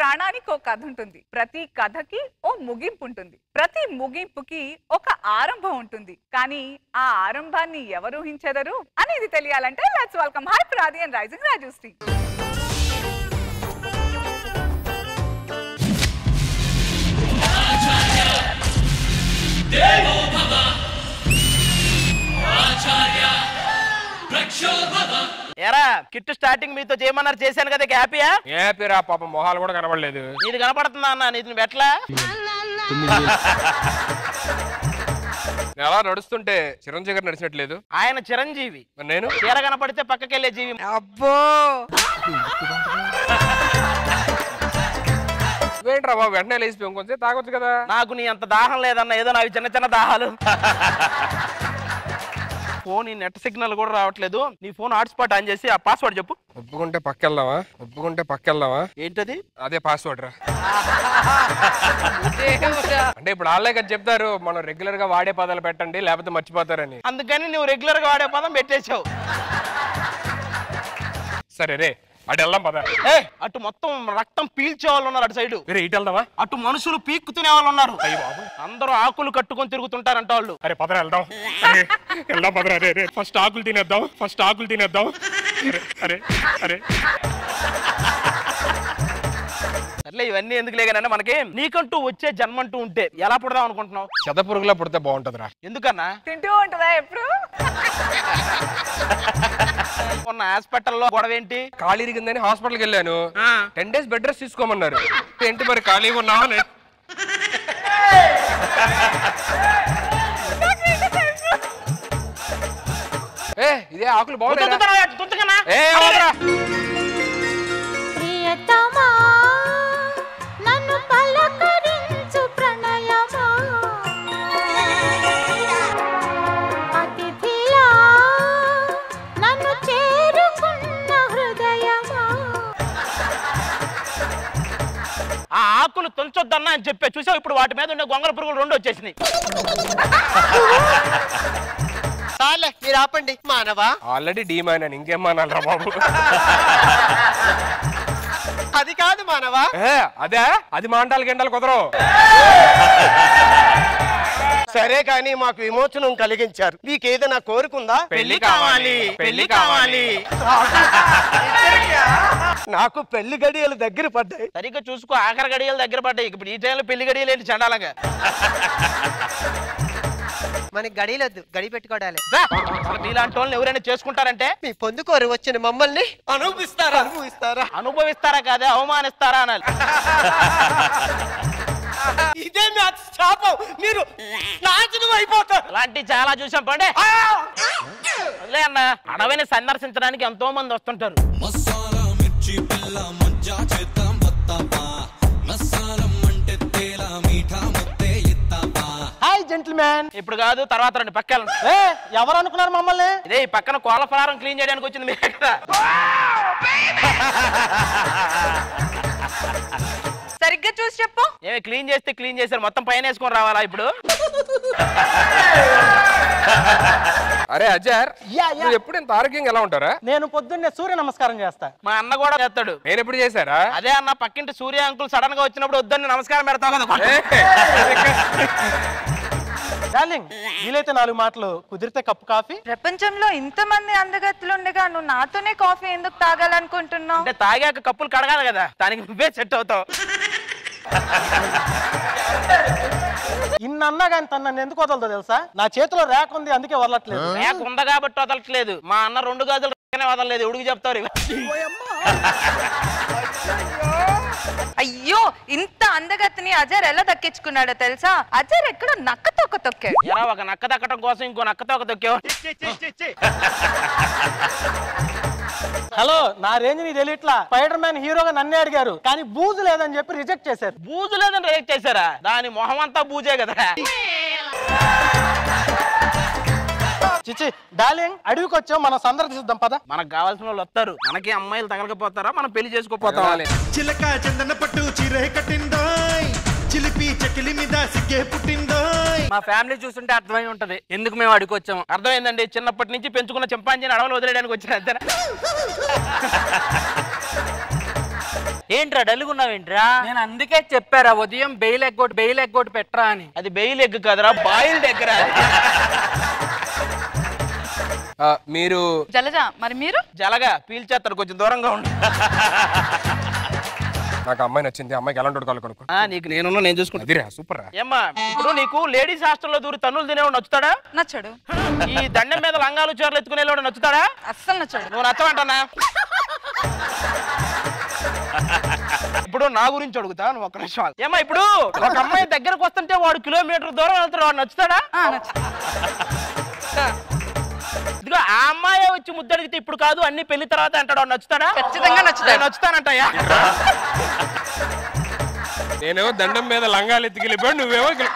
ప్రాణానికి ఒక కథ ఉంటుంది ప్రతి కథకి ఓ ముగింపు ఉంటుంది ప్రతి ముగింపుకి ఒక ఆరంభం ఉంటుంది కానీ ఆ ఆరంభాన్ని ఎవరు ఊహించెదరు అనేది తెలియాలంటే లెట్స్ వెల్కమ్ హై ప్రాది అండ్ రైజింగ్ రాజు శ్రీ ఎరా కిట్టు స్టార్టింగ్ మీతో చేయమన్నారు చేశాను కదా హ్యాపీయా ఏ పేరా పాపం మొహాలు కూడా కనబడలేదు నీది కనపడుతుందా అన్న నీది నువ్వు ఎట్లా నేను అలా నడుస్తుంటే చిరంజీవి గారు నడిచినట్లేదు ఆయన చిరంజీవి మరి నేను చీర కనపడితే పక్కకెళ్ళే జీవి అబ్బో ఏంట్రా బాబు వెంటనే లేచిపోయాం కొంచెం తాగొచ్చు కదా నాకు నీ అంత దాహం లేదన్న ఏదో నావి చిన్న చిన్న దాహాలు ఫోన్ ఈ నెట్ సిగ్నల్ కూడా రావట్లేదు నీ ఫోన్ హాట్స్పాట్ ఆన్ చేసి ఆ పాస్వర్డ్ చెప్పు ఒప్పుకుంటే పక్కెళ్దామా ఒప్పుకుంటే పక్కెళ్దామా ఏంటది అదే పాస్వర్డ్ రా అంటే ఇప్పుడు వాళ్ళే కదా చెప్తారు మనం రెగ్యులర్ గా వాడే పదాలు పెట్టండి లేకపోతే మర్చిపోతారని అందుకని నువ్వు రెగ్యులర్ గా వాడే పదం పెట్టేశావు సరే రే అటు వెళ్దాం పద ఏ అటు మొత్తం రక్తం పీల్చే వాళ్ళు ఉన్నారు అటు సైడ్ వేరే ఇటు వెళ్దామా అటు మనుషులు పీక్కుతునే వాళ్ళు ఉన్నారు అయ్యి బాబు అందరూ ఆకులు కట్టుకొని తిరుగుతుంటారంట వాళ్ళు అరే పదరా వెళ్దాం అరే, వెళ్దాం పదరా రే రే ఫస్ట్ ఆకులు తినేద్దాం ఫస్ట్ ఆకులు తినేద్దాం అరే, అరే అరే సర్లే ఇవన్నీ ఎందుకు లేకనంటే మనకి నీకంటూ వచ్చే జన్మంటూ ఉంటే ఎలా పుడదాం అనుకుంటున్నావు చెద పురుగులా పుడితే బాగుంటదిరా ఎందుకన్నా తింటూ ఉంటుందా ఎప్పుడు ఉన్న హాస్పిటల్లో గొడవ ఏంటి ఖాళీ ఇరిగిందని హాస్పిటల్కి వెళ్ళాను టెన్ డేస్ బెడ్ రెస్ట్ తీసుకోమన్నారు ఏంటి మరి ఖాళీగా ఉన్నావా అని. ఏ ఇదే ఆకులు బాగున్నాయి తుంతుకనా, తుంతుకనా? ఏ వదరా. ప్రియతమా నన్ను పలకరించు ప్రణయమా అతిథియా నన్ను చేరుకున్న హృదయమా ఆ ఆకులు తుంచొద్దన్నా అని చెప్పే చూసావు ఇప్పుడు వాటి మీద ఉండే గొంగళ పురుగులు రెండు వచ్చేసినాయి చాలే మీరు ఆపండి మానవా ఆల్రెడీ డీమైన్ అని ఇంకేం మానాలరా బాబు అది కాదు మానవా ఏ, అదే అది మాంటాలు గంటలు కుదరవు సరే కానీ మాకు విమోచనం కలిగించారు మీకు ఏదైనా కోరుకుందా పెళ్లి కావాలి పెళ్లి కావాలి నాకు పెళ్లి గడియలు దగ్గర పడ్డాయి సరిగ్గా చూసుకో ఆఖరి గడియలు దగ్గర పడ్డాయి ఇప్పుడు ఈ టైంలో పెళ్లి గడియలు ఏంటి చండాలంగా మనకి గడియలొద్దు గడి పెట్టుకోవడాలి రా. అసలు మీలాంటి వాళ్ళని ఎవరైనా చేసుకుంటారంటే మీ పొందుకోరు వచ్చిన మమ్మల్ని అనుభవిస్తారా అనుభవిస్తారా అనుభవిస్తారా కాదే అవమానిస్తారా అనాలి ఇదే మీ అతి శాపం మీరు నాశనం అయిపోతారు అలాంటి చాలా చూసాం పండే వదిలే అన్న అడవిని సందర్శించడానికి ఎంతో మంది వస్తుంటారు మసాలా మిర్చి పిల్ల మజ్జా చేద్దాం వస్తాపా మసాలం అంటే తేలా మీఠా ముద్దే ఇస్తాపా హాయ్ జెంటిల్మ్యాన్ ఇప్పుడు కాదు తర్వాత రండి పక్కన ఎవరు అనుకున్నారు మమ్మల్ని ఇదే ఈ పక్కన కోళ్ళ ఫలారం క్లీన్ చేయడానికి వచ్చింది మీరే కదా సరిగ్గా చూసి చెప్పు ఏమి క్లీన్ చేస్తే క్లీన్ చేశారు మొత్తం పైన వేసుకొని రావాలా ఇప్పుడు అరే అజర్ నువ్వు ఎప్పుడు ఇంత ఆరోగ్యంగా ఎలా ఉంటారా నేను పొద్దున్నే సూర్య నమస్కారం చేస్తా మా అన్న కూడా చేస్తాడు నేను ఎప్పుడు చేశారా అదే అన్న పక్కింటి సూర్య అంకుల్ సడన్ గా వచ్చినప్పుడు వద్దని నమస్కారం పెడతాం కదా డార్లింగ్ వీలైతే నాలుగు మాటలు కుదిరితే కప్పు కాఫీ ప్రపంచంలో ఇంతమంది అందగత్తులు ఉండగా నువ్వు నాతోనే కాఫీ ఎందుకు తాగాలనుకుంటున్నావు అంటే తాగాక కప్పులు కడగాలి కదా దానికి నువ్వే సెట్ అవుతావు ఇన్నన్నా కానీ తను నన్ను ఎందుకు వదలదో తెలుసా నా చేతిలో రేఖ ఉంది అందుకే వదలట్లేదు రేకు ఉంది కాబట్టి వదలట్లేదు మా అన్న రెండు గాజులు రేకనే వదలలేదు ఎవడికి చెప్తారు ఇవి? అయ్యో ఇంత అందగత్తిని అజర్ ఎలా దక్కించుకున్నాడో తెలుసా అజర్ ఎక్కడో నక్క తొక్క తొక్కాడు ఎరా ఒక నక్క దక్కడం కోసం ఇంకో నక్కతో ఒక తొక్కేవు హలో నా రేంజ్ నీ తెలియట్లా స్పైడర్ మ్యాన్ హీరోగా నన్నే అడిగారు కానీ బూజు లేదని చెప్పి రిజెక్ట్ చేశారు బూజు లేదని రిజెక్ట్ చేశారా దాని మొహం అంతా బూజే కదా చిచి డార్లింగ్ అడవికి వచ్చాం మనం సందర్శిద్దాం పద మనకు కావాల్సిన వాళ్ళు వస్తారు మనకి అమ్మాయిలు తగలకపోతారా మనం పెళ్లి చేసుకోపోతాం చిలక చందన పట్టు చీరే కట్టిందోయ్ చిలిపి చెకిలి మీద సిగ్గే పుట్టిందోయ్ మా ఫ్యామిలీ చూస్తుంటే అర్థమై ఉంటది ఎందుకు మేము అడిగి వచ్చాము అర్థమైందండి చిన్నప్పటి నుంచి పెంచుకున్న చింపాంజీని అడవులు వదిలేయడానికి వచ్చిన అంతేనా ఏంట్రా డల్గున్నావేంట్రా నేను అందుకే చెప్పారా ఉదయం బెయిల్ ఎగ్గొట్టు బెయిల్ ఎగ్గొట్టు పెట్టరా అని అది బెయిల్ ఎగ్ కదరా బాయిల్డ్ ఎగ్ రా ఆ, మీరు జలజ మరి మీరు జలగా పీల్చేస్తారు కొంచెం దూరంగా ఉండు నాకు అమ్మాయి నచ్చింది అమ్మాయికి ఎలాంటి కావాలి కొనుక్కో ఆ, నీకు నేను నేను చూసుకుంటా అదిరా సూపర్ రా ఏమ్మా ఇప్పుడు నీకు లేడీస్ హాస్టల్లో దూరి తన్నులు తినేవాడు నచ్చుతాడా నచ్చడు ఈ దండం మీద లంగాలు చీరలు ఎత్తుకునేవాడు నచ్చుతాడా అస్సలు నచ్చడు నువ్వు నచ్చమంటానా ఇప్పుడు నా గురించి అడుగుతా నువ్వు ఒక్క నిమిషం ఆగు. ఏమ్మా ఇప్పుడు ఒక అమ్మాయి దగ్గరకు వస్తుంటే వాడు కిలోమీటర్ దూరం వెళ్తాడు వాడు నచ్చుతాడా ఆ, నచ్చడు ఇదిగో ఆ అమ్మాయి వచ్చి ముద్దడిగితే ఇప్పుడు కాదు అన్ని పెళ్లి తర్వాత అంటాడు వాడు నచ్చుతాడా ఖచ్చితంగా నచ్చుతాడు. నేను నచ్చుతానంటయ్యా నేనేమో దండం మీద లంగాలు ఎత్తుకెళ్ళిపోయాడు నువ్వేమో ఇక్కడ-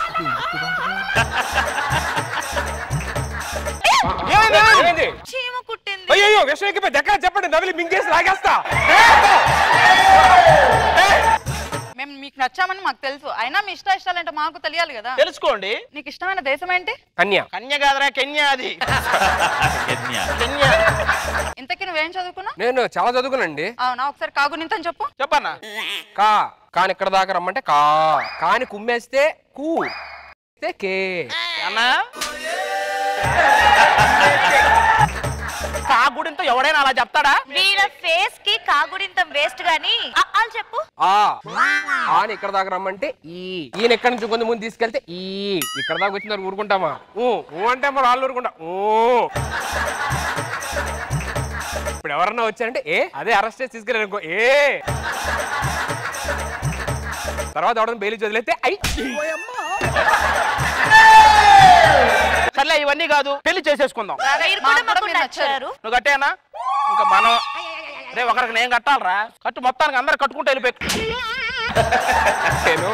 ఏమైంది, ఏమైంది? చీమ కుట్టింది అయ్యయ్యో విషయం ఎక్కిపోయి ఎక్కడ చెప్పండి నవిలి మింగేసి లాగేస్తా మేము మీకు నచ్చామని మాకు తెలుసు అయినా మీ ఇష్ట ఇష్టాలంటే మాకు తెలియాలి కదా తెలుసుకోండి నీకు ఇష్టమైన దేశం ఏంటి కన్య కన్య కాదురా కెన్యా అది కెన్యా ఇంతకీ నువ్వేం చదువుకున్నా నేను చాలా చదువుకునండి అవునా ఒకసారి కాగునింతని చెప్పు చెప్పన్నా కా కాని ఇక్కడ దాకా రమ్మంటే కా కాని కుమ్మేస్తే కూ అయితే కే అన్నా కాగుడింతో ఎవడైనా అలా చెప్తాడా వీళ్ళ ఫేస్ కి కాగుడింతం వేస్ట్ గాని అలు చెప్పు ఆ ఆని ఇక్కడ దాకా రమ్మంటే ఈ ఈయన ఎక్కడి నుంచి కొంత ముందు తీసుకెళ్తే ఈ ఇక్కడ దాకా వచ్చిన తర్వాత ఊరుకుంటామా ఊ ఊ అంటే మరి వాళ్ళు ఊరుకుంటా ఊ ఇప్పుడు ఎవరన్నా వచ్చారంటే ఏ అదే అరెస్ట్ చేసి తీసుకెళ్ళారు అనుకో ఏ తర్వాత ఎవడన్నా బెయిల్ వదిలేస్తే ఐ సర్లే ఇవన్నీ కాదు పెళ్లి చేసేసుకుందాం మీరు మాకు కూడా కూడా మాకు మీరు నచ్చారు నువ్వు కట్టేనా ఇంకా మనం రే ఒకరికి నేను కట్టాలరా కట్టు మొత్తానికి అందరు కట్టుకుంటూ వెళ్ళిపోయి నేను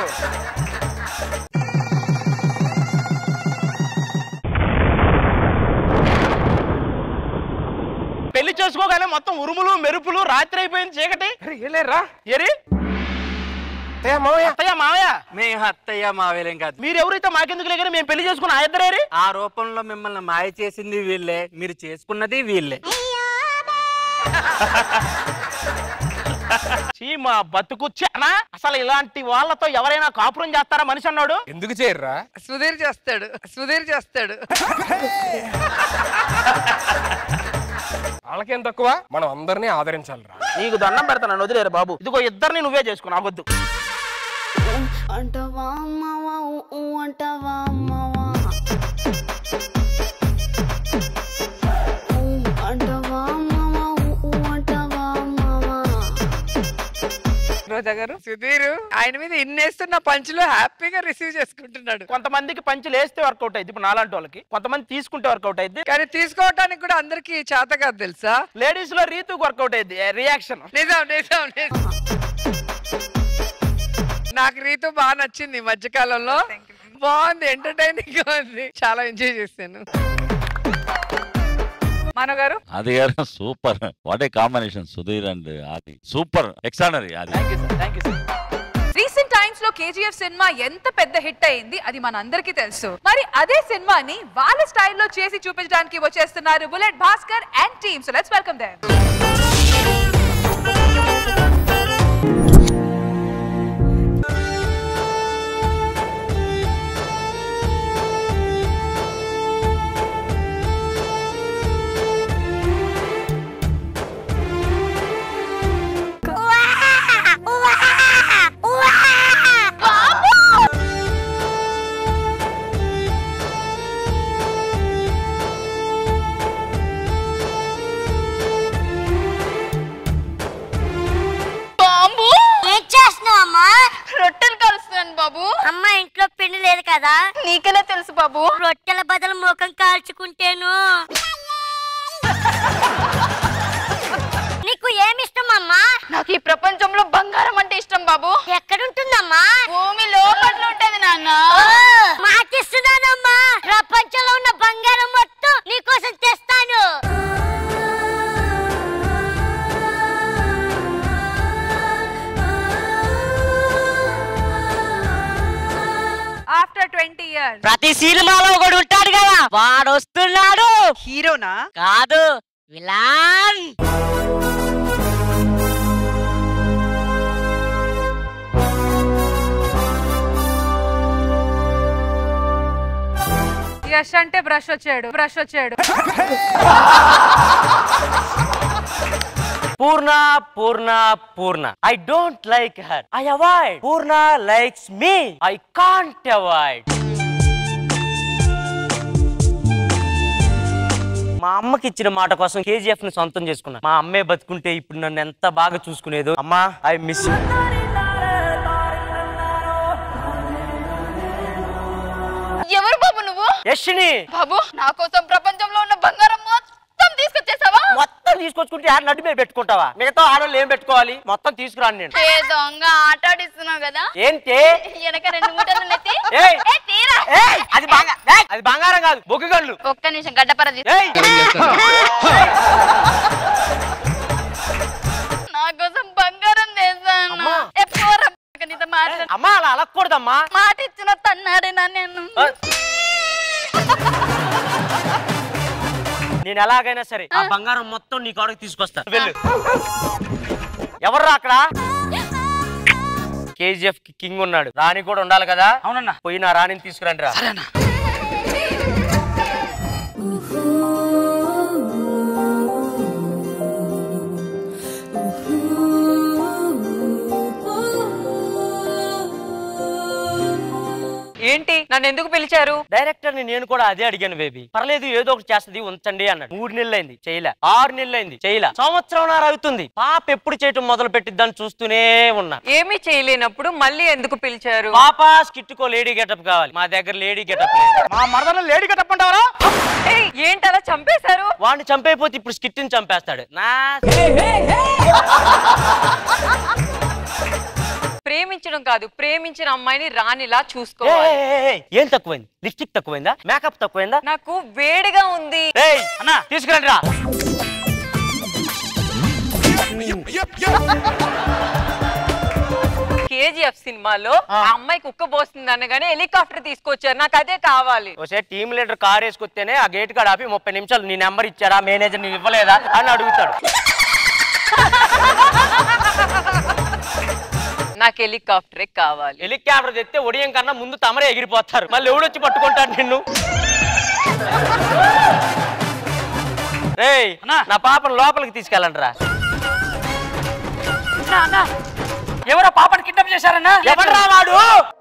పెళ్లి చేసుకోగానే మొత్తం ఉరుములు మెరుపులు రాత్రి అయిపోయింది చీకటి అరే ఏలేరా ఎరి ఏ మావయ్య అత్తయ్య మావయ్య మే అత్తయ్య మావేలేం కాదు మీరు ఎవరైతే మాకెందుకు లేకని మేము పెళ్లి చేసుకున్న ఆ ఇద్దరేరి ఆ రూపంలో మిమ్మల్ని మాయ చేసింది వీళ్ళే మీరు చేసుకున్నది వీళ్ళే చీ మా బతుకు అనా అసలు ఇలాంటి వాళ్ళతో ఎవరైనా కాపురం చేస్తారా మనిషి అన్నాడు ఎందుకు చేయర్రా సుధీర్ చేస్తాడు సుధీర్ చేస్తాడు వాళ్ళకేం తక్కువ మనం అందరినీ ఆదరించాలిరా నీకు దండం పెడతాను వదిలేరు బాబు ఇదిగో ఇద్దరిని నువ్వే చేసుకున్నా వద్దు అంటవా అమ్మవా ఊ అంటవా అమ్మవా ఊ అంటవా అమ్మవా ఊ అంటవా అమ్మవా రోజా గారు సుధీర్ ఆయన మీద ఇన్నేస్తున్న పంచులు హ్యాపీగా రిసీవ్ చేసుకుంటున్నాడు కొంతమందికి పంచులు వేస్తే వర్కౌట్ అయింది ఇప్పుడు నాలాంటి వాళ్ళకి కొంతమంది తీసుకుంటే వర్కౌట్ అయింది కానీ తీసుకోవటానికి కూడా అందరికి చేత కాదు తెలుసా లేడీస్ లో రీతుకు వర్కౌట్ అయింది రియాక్షన్ నిజం నిజం నిజం నాకు రీతు బాగా నచ్చింది ఈ మధ్యకాలంలో బాగుంది ఎంటర్టైనింగ్ గా ఉంది చాలా ఎంజాయ్ చేశాను మనో గారు అది గారు super what a combination Sudheer and Aadi super extraordinary అది థ్యాంక్ యూ రీసెంట్ టైమ్స్ లో కేజీఎఫ్ సినిమా ఎంత పెద్ద హిట్ అయింది అది మనందరికీ తెలుసు మరి అదే సినిమాని వాళ్ళ స్టైల్లో చేసి చూపించడానికి వచ్చేస్తున్నారు bullet Bhaskar and team so let's welcome them బాంబు ఏం చేస్తున్నావమ్మా రొట్టెలు కలుస్తున్నాను బాబు అమ్మ ఇంట్లో పిండి లేదు కదా నీకెలా తెలుసు బాబు రొట్టెల బదులు ముఖం కాల్చుకుంటేను నీకు ఏమి ఇష్టం అమ్మా నాకు ఈ ప్రపంచంలో బంగారం అంటే ఇష్టం బాబు ఎక్కడుంటుందమ్మా భూమి లోపల ఉంటది నాన్న మాటిస్తున్నానమ్మా ప్రపంచంలో ఉన్న బంగారం మొత్తం నీకోసం తెస్తాను ఆఫ్టర్ ట్వంటీ ఇయర్స్ ప్రతి సినిమాలో ఒకడు ఉంటాడు కదా వాడు వస్తున్నాడు హీరోనా కాదు విలాన్ యష్ అంటే బ్రష్ వచ్చాడు బ్రష్ వచ్చాడు Purna Purna Purna I don't like her I avoid Purna likes me I can't avoid మా అమ్మకి ఇచ్చిన మాట కోసం కేజీఎఫ్ ని సొంతం చేసుకున్నా మా అమ్మే బతుకుంటే ఇప్పుడు నన్ను ఎంత బాగా చూసుకునేదో అమ్మా ఐ మిస్ ఎవరు బాబు నువ్వు యశ్ని బాబు నా కోసం ప్రపంచంలో ఉన్న బంగారం మొత్తం తీసుకొచ్చేసావా మొత్తం తీసుకొచ్చుకుంటే ఆడ నడ్డు మీద పెట్టుకుంటావా మిగతా ఆడవాళ్ళు ఏం పెట్టుకోవాలి మొత్తం తీసుకురాను నేను ఏ దొంగ ఆట ఆడిస్తున్నావు కదా ఏంటి వెనక రెండు మూటలు నెత్తి ఏయ్! ఏ, తీరా ఏయ్! అది బంగా- ఏయ్! అది బంగారం కాదు బొగ్గు గళ్ళు ఒక్క నిమిషం గడ్డపర తీసు. ఏయ్! నా కోసం బంగారం తెస్తాను అమ్మా. ఏ, పోరా, నీతో మాట్లాడు అమ్మా అలా అలక్కూడదమ్మా మాట ఇచ్చిన తన్నాడే నా నేను ఆ. నేను ఎలాగైనా సరే ఆ బంగారం మొత్తం నీ కాడకి తీసుకొస్తా వెళ్ళు ఎవర్రా అక్కడ కేజీఎఫ్ కి కింగ్ ఉన్నాడు రాణి కూడా ఉండాలి కదా అవునన్నా పోయి నా రాణిని తీసుకురండి రా ఏంటి నన్ను ఎందుకు పిలిచారు డైరెక్టర్ ని నేను కూడా అదే అడిగాను బేబీ పర్లేదు ఏదో ఒకటి చేస్తుంది ఉంచండి అన్నాడు మూడు నెలలు అయింది చేయలే ఆరు నెలలు అయింది చేయలే సంవత్సరం అవుతుంది పాప ఎప్పుడు చేయటం మొదలు పెట్టిద్దని చూస్తూనే ఉన్నా ఏమీ చేయలేనప్పుడు మళ్ళీ ఎందుకు పిలిచారు పాప స్కిట్టుకో లేడీ గెటప్ కావాలి మా దగ్గర లేడీ గెటప్ లేదు మా మరదలు లేడీ గెటప్ అంటావరా ఏయ్, ఏంటి అలా చంపేశారు వాడిని చంపైపోతే ఇప్పుడు స్కిట్ని చంపేస్తాడు నా ప్రేమించడం కాదు ప్రేమించిన అమ్మాయిని రానిలా ఏ, చూసుకోవాలి ఏ, ఏ, ఏ, ఏం తక్కువైంది లిప్స్టిక్ తక్కువైందా మేకప్ తక్కువైందా నాకు వేడిగా ఉంది ఏయ్ అన్నా తీసుకురండి రా కేజీఎఫ్ సినిమాలో ఆ అమ్మాయి కుక్క పోస్తుంది అనగానే హెలికాప్టర్ తీసుకొచ్చారు నాకు అదే కావాలి ఒకసారి టీమ్ లీడర్ కార్ వేసుకొస్తేనే ఆ గేట్ కాడ ఆపి ముప్పై నిమిషాలు నీ నెంబర్ ఇచ్చాడా మేనేజర్ నీకు ఇవ్వలేదా అని అడుగుతాడు నాకు హెలికాప్టరే కావాలి హెలికాప్టర్ తెస్తే ఒడియం కన్నా ముందు తమరే ఎగిరిపోతారు మళ్ళీ ఎవడొచ్చి పట్టుకుంటాడు నిన్ను రేయ్ నా పాపను లోపలికి తీసుకెళ్ళండి రా ఎవరో పాపని కిడ్నాప్ చేశారన్నా ఎవడ్రా వాడు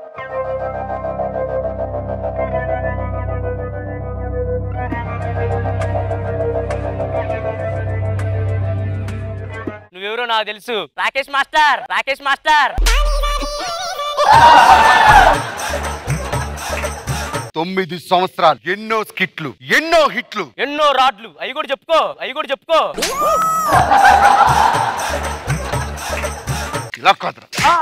నువ్వెవరో నాకు తెలుసు రాకేష్ మాస్టర్ రాకేష్ మాస్టర్ తొమ్మిది సంవత్సరాలు ఎన్నో స్కిట్లు ఎన్నో హిట్లు ఎన్నో రాడ్లు అవి కూడా చెప్పుకో అవి కూడా చెప్పుకో ఇలా కాదురా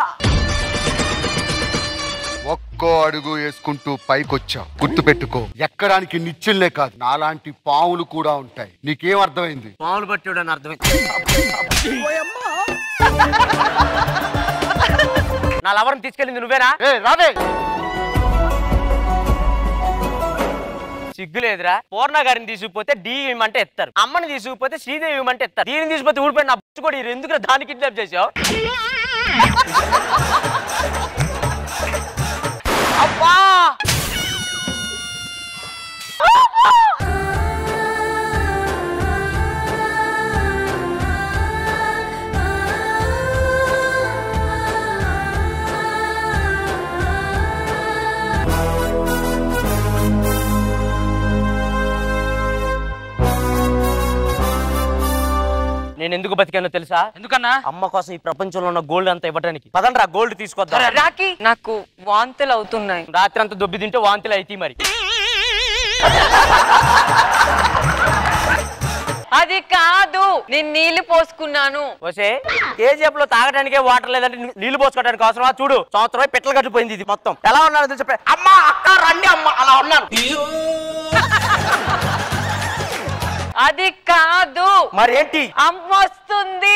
ఒక్కో అడుగు వేసుకుంటూ పైకొచ్చావు గుర్తు పెట్టుకో ఎక్కడానికి నిచ్చెల్లే కాదు నాలాంటి పావులు కూడా ఉంటాయి నీకేం అర్థమైంది మామూలు పట్టాడు అని అర్థమైంది నా లవర్ని తీసుకెళ్ళింది నువ్వేనా ఏ రావే సిగ్గులేదురా పూర్ణ గారిని తీసుకుపోతే డి ఇవ్వమంటే ఎత్తారు అమ్మని తీసుకుపోతే శ్రీదేవి ఇవ్వమంటే ఎత్తారు దీన్ని తీసుకుపోతే ఊడిపోయి నా బుచ్చు కూడా ఎందుకు దాన్ని కిడ్నాప్ చేసావు అబ్బా నేను ఎందుకు బతికానో తెలుసా ఎందుకన్నా అమ్మ కోసం ఈ ప్రపంచంలో ఉన్న గోల్డ్ అంతా ఇవ్వడానికి పదండ్రా గోల్డ్ తీసుకొద్దాం రాకి నాకు వాంతులు అవుతున్నాయి రాత్రి అంతా దొబ్బి తింటే వాంతులు అయితే మరి అది కాదు నేను నీళ్లు పోసుకున్నాను ఓసే కేజీఎఫ్ లో తాగడానికే వాటర్ లేదంటే నీ- నీళ్లు పోసుకోవడానికి అవసరమా చూడు సంవత్సరం పిట్టలు కట్టిపోయింది ఇది మొత్తం ఎలా ఉన్నారో తెలిసి చెప్పే అమ్మా అక్క రండి అమ్మ అలా ఉన్నాను అది కాదు మరేంటి అమ్మ వస్తుంది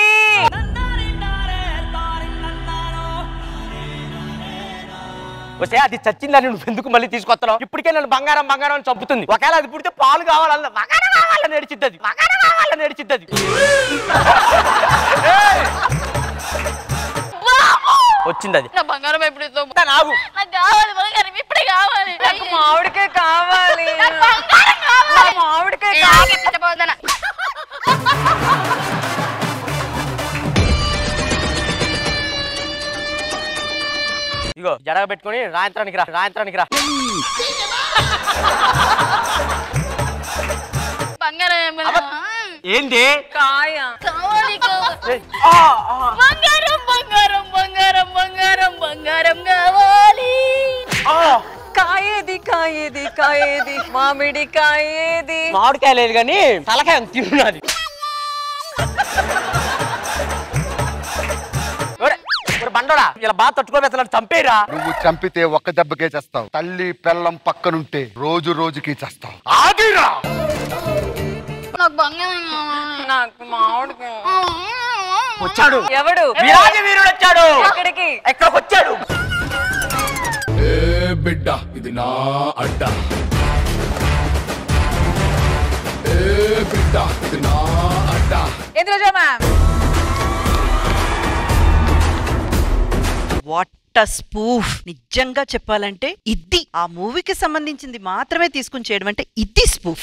వస్తే అది చచ్చిందని నువ్వు ఎందుకు మళ్ళీ తీసుకొస్తున్నావు ఇప్పటికే నన్ను బంగారం బంగారం అని చంపుతుంది ఒకవేళ అది పుడితే పాలు కావాలన్న బంగారం కావాలని నడిచిద్దది బంగారం కావాలని నడిచిద్దది ఓ వచ్చింది అది నా బంగారం ఎప్పుడు ఇస్తావు? ఆగు నాకు కావాలి బంగారం ఇప్పుడే కావాలి నాకు మామిడికాయ కావాలి నాకు బంగారం కావాలి నాకు మామిడికాయ ఏ, కావాలి. ఆగే పిచ్చబోదన. ఇగో జడగ పెట్టుకొని రాయంత్రానికి రా రాయంత్రానికి రా బంగారం ఏమైనా? ఏంటి కాయ కావాలి కావాలి ఏయ్, ఆ, ఆ. బంగారం బంగారం బంగారం బంగారం బంగారం కావాలి కాయేది కాయేది కాయేది మామిడి కాయేది మామిడికాయ లేదు కానీ తలకాయ తిన్నది బండోడా ఇలా బాగా తట్టుకోబెత్తలేదు చంపేరా నువ్వు చంపితే ఒక్క దెబ్బకే చేస్తావు తల్లి పెళ్ళం పక్కనుంటే రోజు రోజుకి చేస్తావు ఆదిరా నాకు బంగారం కావాలి నాకు మామిడికాయ వచ్చాడు ఎవడు వీరాజ వీరుడు వచ్చాడు ఎక్కడికి ఎక్కడికి వచ్చాడు ఏ బిడ్డ ఇది నా అడ్డ ఏ బిడ్డ ఇది నా అడ్డ ఇంద్రజ మ్యామ్ వాట్ స్పూఫ్ నిజంగా చెప్పాలంటే ఇది ఆ మూవీకి సంబంధించింది మాత్రమే తీసుకుని చేయడం అంటే ఇది స్పూఫ్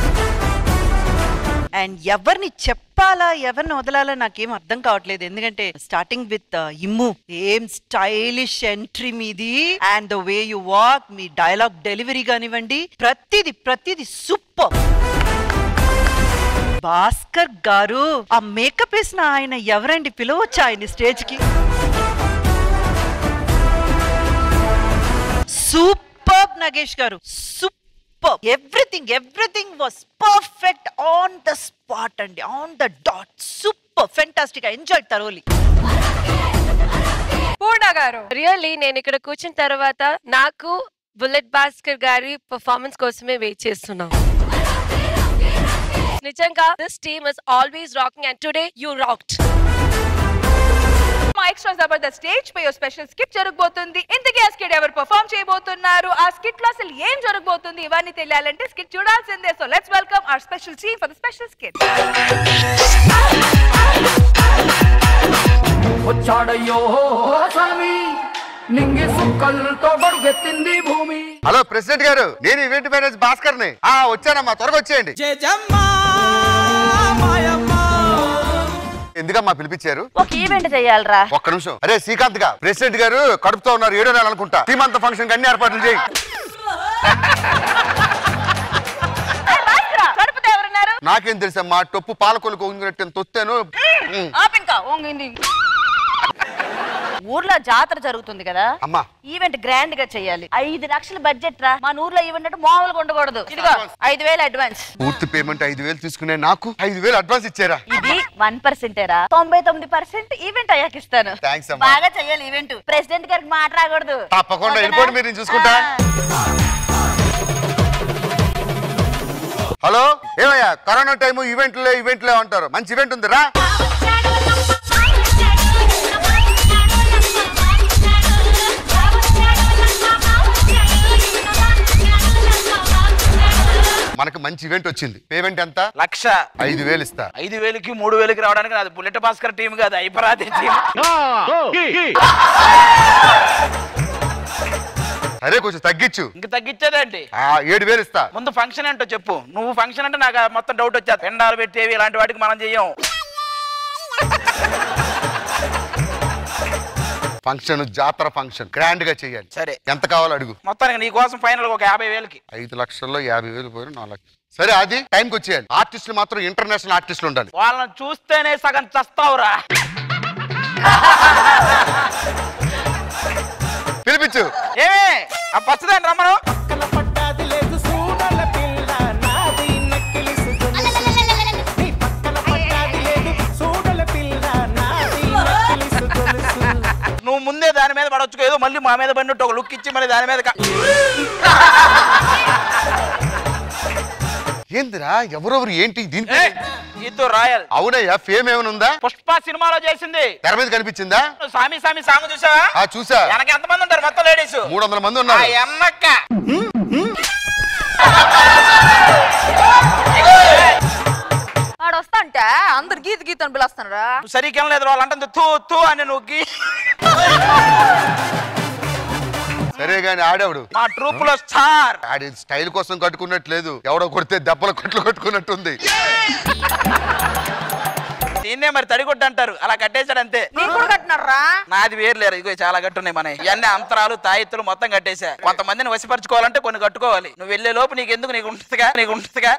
అండ్ ఎవరిని చెప్పాలా ఎవరిని వదలాలా నాకేం అర్థం కావట్లేదు ఎందుకంటే స్టార్టింగ్ విత్ ఇమ్ము ఏం స్టైలిష్ ఎంట్రీ మీది and the way you walk మీ డైలాగ్ డెలివరీ కానివ్వండి ప్రతిది ప్రతిది సూపర్ భాస్కర్ గారు ఆ మేకప్ వేసిన ఆయన ఎవరండి పిలవచ్చా ఆయన స్టేజ్ కి సూపర్ నగేష్ గారు super everything everything was perfect on the spot అండి on the dot super fantastic enjoy తరోలీ పూర్ణ గారు రియల్లీ నేను ఇక్కడ కూర్చున్న తర్వాత నాకు బుల్లెట్ భాస్కర్ గారి పర్ఫార్మెన్స్ కోసమే వెయిట్ చేస్తున్నాం నిజంగా this team is always rocking and today you rocked మా ఎక్స్ట్రా జబర్దస్త్ స్టేజ్ పై స్పెషల్ స్కిట్ జరగబోతుంది ఇంతకీ ఆ స్కిట్ ఎవరు పర్ఫామ్ చేయబోతున్నారు ఆ స్కిట్ లో అసలు ఏం జరగబోతుంది ఇవన్నీ తెలియాలంటే స్కిట్ చూడాల్సిందే so let's welcome our special team for the special skit వచ్చాడయ్యో స్వామి నింగి సుక్కలతో బడుగెత్తింది భూమి హలో ప్రెసిడెంట్ గారు నేను ఈవెంట్ మేనేజర్ భాస్కర్ ని ఆ వచ్చానమ్మా త్వరగా వచ్చేయండి ఎందుకమ్మా పిలిపించారు ఒక ఈవెంట్ చేయాలరా ఒక్క నిమిషం అరే శ్రీకాంత్ గా ప్రెసిడెంట్ గారు కడుపుతో ఉన్నారు ఏడో నెల అనుకుంటా టీమంత ఫంక్షన్ అన్ని ఏర్పాట్లు చేయి కడుపుతో ఎవరున్నారు నాకేం తెలుసమ్మా టొప్పు పాలకొలు కొంగినట్టు తొత్తాను ఉమ్. ఆపింకా ఓంగింది ఊర్లో జాతర జరుగుతుంది కదా అమ్మా ఈవెంట్ గ్రాండ్ గా చేయాలి ఐదు లక్షల బడ్జెట్ రా మన ఊర్లో ఈవెంట్ అంటే మామూలుగా ఉండకూడదు ఇదిగో ఐదు వేలు అడ్వాన్స్ పూర్తి పేమెంట్ ఐదు వేలు తీసుకునే నాకు ఐదు వేలు అడ్వాన్స్ ఇచ్చారా ఇది వన్ పర్సెంటేరా తొంభై తొమ్మిది పర్సెంట్ ఈవెంట్ అయ్యాక ఇస్తాను థ్యాంక్స్ అమ్మా బాగా చెయ్యాలి ఈవెంట్ ప్రెసిడెంట్ గారికి మాట రాకూడదు తప్పకుండా వెళ్ళిపోండి మీరు నేను చూసుకుంటా హలో ఏమయ్యా కరోనా టైము ఈవెంట్లే ఈవెంట్లే అంటారు మంచి ఈవెంట్ ఉంది రా మనకు మంచి ఈవెంట్ వచ్చింది పేమెంట్ ఎంత లక్ష ఐదు వేలు ఇస్తా ఐదు వేలకి మూడు వేలకి రావడానికి నాది బుల్లెట్ భాస్కర్ టీం కాదు ఐపరాది టీం అరే కొంచెం తగ్గించు ఇంక తగ్గించేదేంటి ఆ ఏడు వేలు ఇస్తా ముందు ఫంక్షన్ ఏంటో చెప్పు నువ్వు ఫంక్షన్ అంటే నాకు మొత్తం డౌట్ వచ్చేది పెండాలు పెట్టేవి ఇలాంటి వాటికి మనం చెయ్యం ఫంక్షన్ జాతర ఫంక్షన్ గ్రాండ్ గా చేయాలి సరే ఎంత కావాలో అడుగు మొత్తానికి నీ కోసం ఫైనల్ ఒక యాభై వేలకి ఐదు లక్షల్లో యాభై వేలు పోయిన నాలుగు లక్షలు సరే అది టైంకి వచ్చేయాలి ఆర్టిస్టులు మాత్రం ఇంటర్నేషనల్ ఆర్టిస్టులు ఉండాలి వాళ్ళని చూస్తేనే సగం చస్తావురా పిలిపించు ఏమే ఆ పచ్చదాన్ని రమ్మను నువ్వు ముందే దాని మీద పడవచ్చు ఏదో మళ్ళీ మా మీద పడినట్టు ఒక లుక్ ఇచ్చి మళ్ళీ దాని మీద క- ఏందిరా ఎవరెవరు ఏంటి దీని ఇద్దు రాయల్ అవునయ్యా ఫేమ్ ఏమైనా ఉందా పుష్ప సినిమాలో చేసింది తెర మీద కనిపించిందా నువ్వు సామి సామి సాంగ్ చూసావా ఆ చూసా వెనక ఎంత మంది ఉంటారు మొత్తం లేడీస్ మూడు వందల మంది ఉన్నారు ఎన్నక్క ఆడ వస్తా అంటే అందరు గీత గీత అని పిలుస్తున్నారా సరిగ్గా లేదు వాళ్ళు అంటే తూ తూ అని నొక్కి సరే గాని ఆడేవాడు మా ట్రూప్ లో స్టార్ ఆడి స్టైల్ కోసం కట్టుకున్నట్లేదు ఎవడో కొడితే దెబ్బల కొట్లు కట్టుకున్నట్టుంది దీన్నే మరి తడిగొడ్డు అంటారు అలా కట్టేశాడు అంతే నీకు కూడా కట్టినారా నాది వేరు లేరు ఇగో చాలా గట్టున్నాయి మన ఇవన్నీ అంతరాలు తాయెత్తులు మొత్తం కట్టేశా కొంతమందిని వశపరచుకోవాలంటే కొన్ని కట్టుకోవాలి నువ్వు వెళ్లే లోపు నీకు ఎందుకు నీకు ఉంటుందిగా నీకు ఉంటుందిగా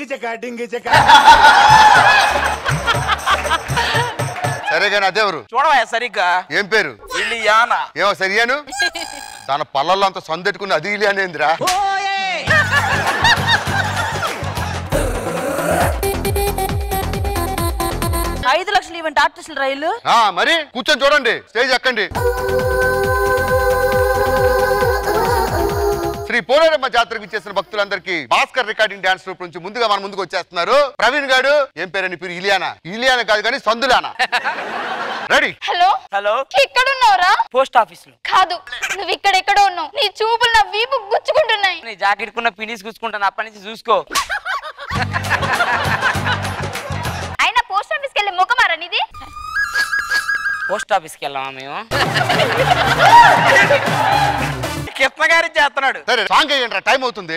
సరే గాని అదేవరు చూడవా సరిగ్గా ఏం పేరు ఇలియానా ఏమో సరియాను తన పళ్ళల్లో అంత సందెట్టుకుని అది ఇలి అనేందిరా ఐదు లక్షలు ఈవెంట్ ఆర్టిస్టుల రైలు ఆ, మరి కూర్చొని చూడండి స్టేజ్ ఎక్కండి శ్రీ పోలేరమ్మ జాతరకు ఇచ్చేసిన భక్తులందరికీ భాస్కర్ రికార్డింగ్ డాన్స్ గ్రూప్ నుంచి ముందుగా మన ముందుకు వచ్చేస్తున్నారు ప్రవీణ్ గారు ఏం పేరని పేరు ఇలియానా ఇలియానా కాదు కానీ సందులానా రెడీ హలో హలో ఇక్కడ ఉన్నావురా పోస్ట్ ఆఫీస్ లో కాదు నువ్వు ఇక్కడ ఎక్కడో ఉన్నావు నీ చూపులు నా వీపు గుచ్చుకుంటున్నాయి నీ జాకెట్ కున్న పినీస్ కూసుకుంటాను అప్పటి నుంచి చూసుకో అయినా పోస్ట్ ఆఫీస్కి వెళ్ళే ముఖమారా నీది పోస్ట్ ఆఫీస్కి వెళ్ళామా మేము కృష్ణ గారి చేస్తున్నాడు సరే సాంగ్ వేయండి టైం అవుతుంది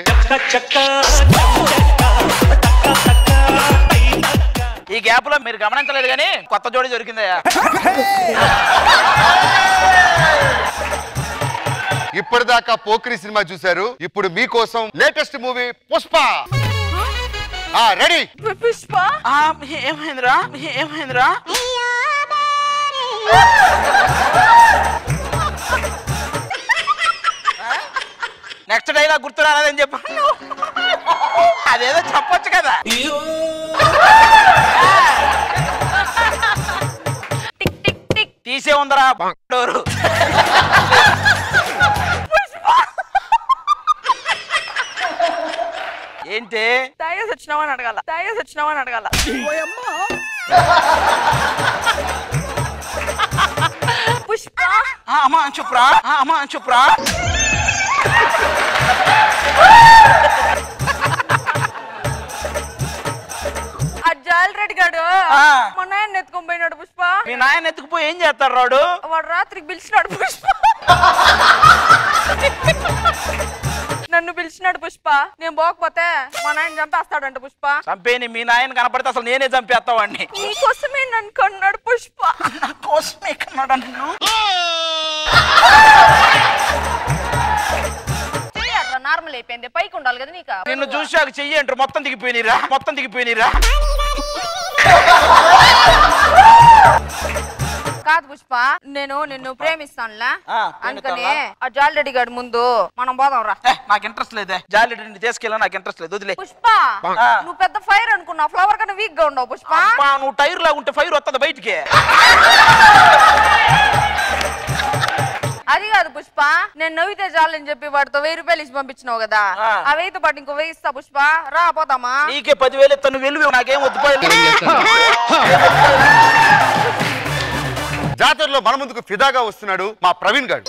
ఈ గ్యాప్ లో మీరు గమనించలేదు కానీ కొత్త జోడి దొరికిందయ్యా ఇప్పటిదాకా పోకిరి సినిమా చూశారు ఇప్పుడు మీకోసం లేటెస్ట్ మూవీ పుష్ప ఆ రెడీ పుష్ప ఏమైందిరా ఏమైందిరా నెక్స్ట్ డైలాగ్ గుర్తు రాలేదని చెప్పాను అదేదో చెప్పొచ్చు కదా తీసే ఉందరా డోరు ఏంటి తాగేసి వచ్చినావా అని అడగాల తాగేసి వచ్చినావా అని అడగాల పుష్ప ఆ, అమ్మా చెప్పురా ఆ, అమ్మా చెప్పురా ఆ జాల్ రెడ్డి గాడు ఆ. మా నాయన ఎత్తుకొని పోయినాడు పుష్ప మీ నాయన ఎత్తుకుపోయి ఏం చేస్తాడు రాడు వాడు రాత్రికి పిలిచినాడు పుష్ప నన్ను పిలిచినాడు పుష్ప నేను పోకపోతే మా నాయన చంపేస్తాడంట పుష్ప చంపేని మీ నాయన కనపడితే అసలు నేనే చంపేస్తావాడిని నీకోసమే నన్ను కన్నాడు పుష్ప కోసమే కన్నాడు నన్ను నార్మల్ అయిపోయింది పైకి ఉండాలి కదా నీకు నిన్ను చూశాక చెయ్యి అంటారు మొత్తం దిగిపోయినరా మొత్తం దిగిపోయినరా కాదు పుష్ప నేను నిన్ను ప్రేమిస్తానులే ఆ, అందుకని ప్రేమిస్తావా? ఆ జాల్ రెడ్డి గారి ముందు మనం పోదాం రా నాకు ఇంట్రెస్ట్ లేదే జాలి తీసుకెళ్ళా నాకు ఇంట్రెస్ట్ లేదు వదిలే పుష్ప ఆ. నువ్వు పెద్ద ఫైర్ అనుకున్నావు ఫ్లవర్ కన్నా వీక్ గా ఉండవు పుష్ప అమ్మా, నువ్వు టైర్ లాగా ఉంటే ఫైర్ వస్తుంది బయటికి అది కాదు పుష్ప నేను నవ్వితే చాలని చెప్పి వాడితో వెయ్యి రూపాయలు ఇచ్చి పంపించినావు కదా ఆ. ఆ వెయ్యితో పాటు ఇంకో వెయ్యి ఇస్తా పుష్ప రా పోదామా నీకే పదివేలు తను వెలువు నాకేం వద్దు పోయి. జాతరలో మన ముందుకు ఫిదాగా వస్తున్నాడు మా ప్రవీణ్ గారు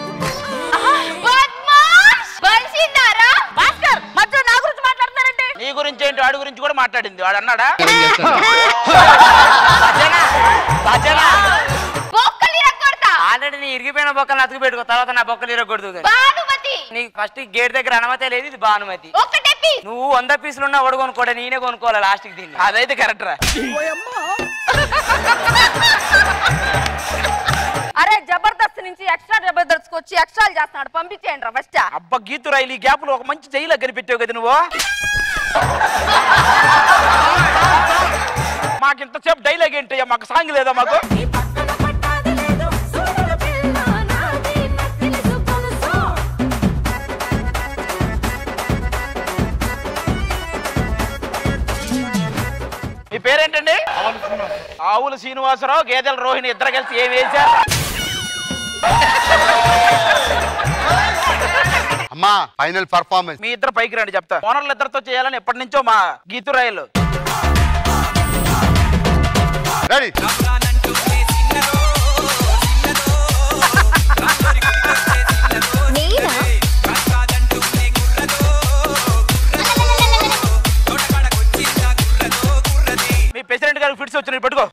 బలిసిందారా భాస్కర్ మధ్య నా గురించి మాట్లాడుతున్నారంటే నీ గురించి ఏంటి వాడి గురించి కూడా మాట్లాడింది వాడు అన్నాడా బొక్కలు ఇరగొడతా ఆల్రెడీ నీ ఇరిగిపోయిన బొక్కలు అతుకు పెట్టుకో తర్వాత నా బొక్కలు ఇరగకూడదు కానీ. భానుమతి నీకు ఫస్ట్ గేట్ దగ్గర అనుమతి లేదు ఇది భానుమతి ఒక్కటే పీస్ నువ్వు వంద పీసులు ఉన్నా ఒకటి కొనుక్కోడా నేనే కొనుక్కోవాలి లాస్ట్ కి దీన్ని అదైతే కరెక్ట్ రా అరే జబర్దస్త్ నుంచి ఎక్స్ట్రా జబర్దస్త్ వచ్చి ఎక్స్ట్రాలు చేస్తున్నాడు పంపించేయండి రా ఫస్ట్ అబ్బా గీతు రైలు ఈ గ్యాప్ లో ఒక మంచి జైలు కనిపెట్టావు కదా నువ్వు మాకు ఇంతసేపు డైలాగ్ ఏంటయ్యా మాకు సాంగ్ లేదా మాకు మీ పేరేంటండి ఆవుల శ్రీనివాసరావు గేదెల రోహిణి ఇద్దరు కలిసి ఏం వేశారు అమ్మా ఫైనల్ పర్ఫార్మెన్స్ మీ ఇద్దరు పైకి రండి చెప్తా ఓనర్లు ఇద్దరితో చేయాలని ఎప్పటి నుంచో మా గీతు రైలు రెడీ మీ ప్రెసిడెంట్ గారి డైలాగ్ ఫిట్స్ వచ్చినాయి పట్టుకో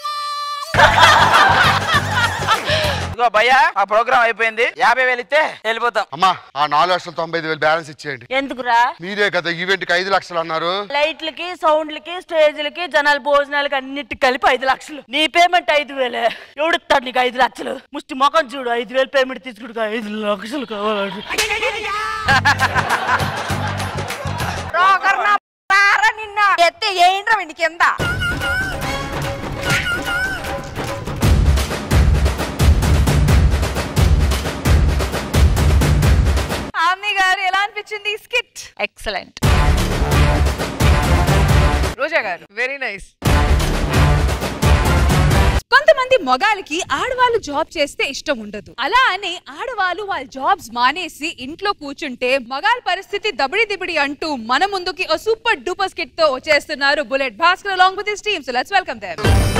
ఇదిగో భయ్యా ఆ ప్రోగ్రామ్ అయిపోయింది యాభై వేలు ఇస్తే వెళ్ళిపోతాం అమ్మా ఆ నాలుగు లక్షల తొంభై ఐదు వేలు బ్యాలెన్స్ ఇచ్చేయండి ఎందుకురా మీరే కదా ఈవెంట్ కి ఐదు లక్షలు అన్నారు లైట్లకి సౌండ్లకి స్టేజ్లకి జనాల భోజనాలకి అన్నిటి కలిపి ఐదు లక్షలు నీ పేమెంట్ ఐదు వేలే ఎవడిస్తాడు నీకు ఐదు లక్షలు ముష్టి మొఖం చూడు ఐదు వేలు పేమెంట్ తీసుకుంటా ఐదు లక్షలు కావాలంటే నిన్న ఎత్తే ఏంట్రా వీడి కింద ఆమ్ని గారు ఎలా అనిపించింది స్కిట్ ఎక్సలెంట్ రోజా గారు వెరీ నైస్ కొంతమంది మగాళ్ళకి ఆడవాళ్ళు జాబ్ చేస్తే ఇష్టం ఉండదు అలా అని ఆడవాళ్ళు వాళ్ళ జాబ్స్ మానేసి ఇంట్లో కూర్చుంటే మగాళ్ళ పరిస్థితి దబిడి దిబిడి అంటూ మన ముందుకి ఓ సూపర్ డూపర్ స్కిట్ తో వచ్చేస్తున్నారు bullet Bhaskar along with his team so let's welcome them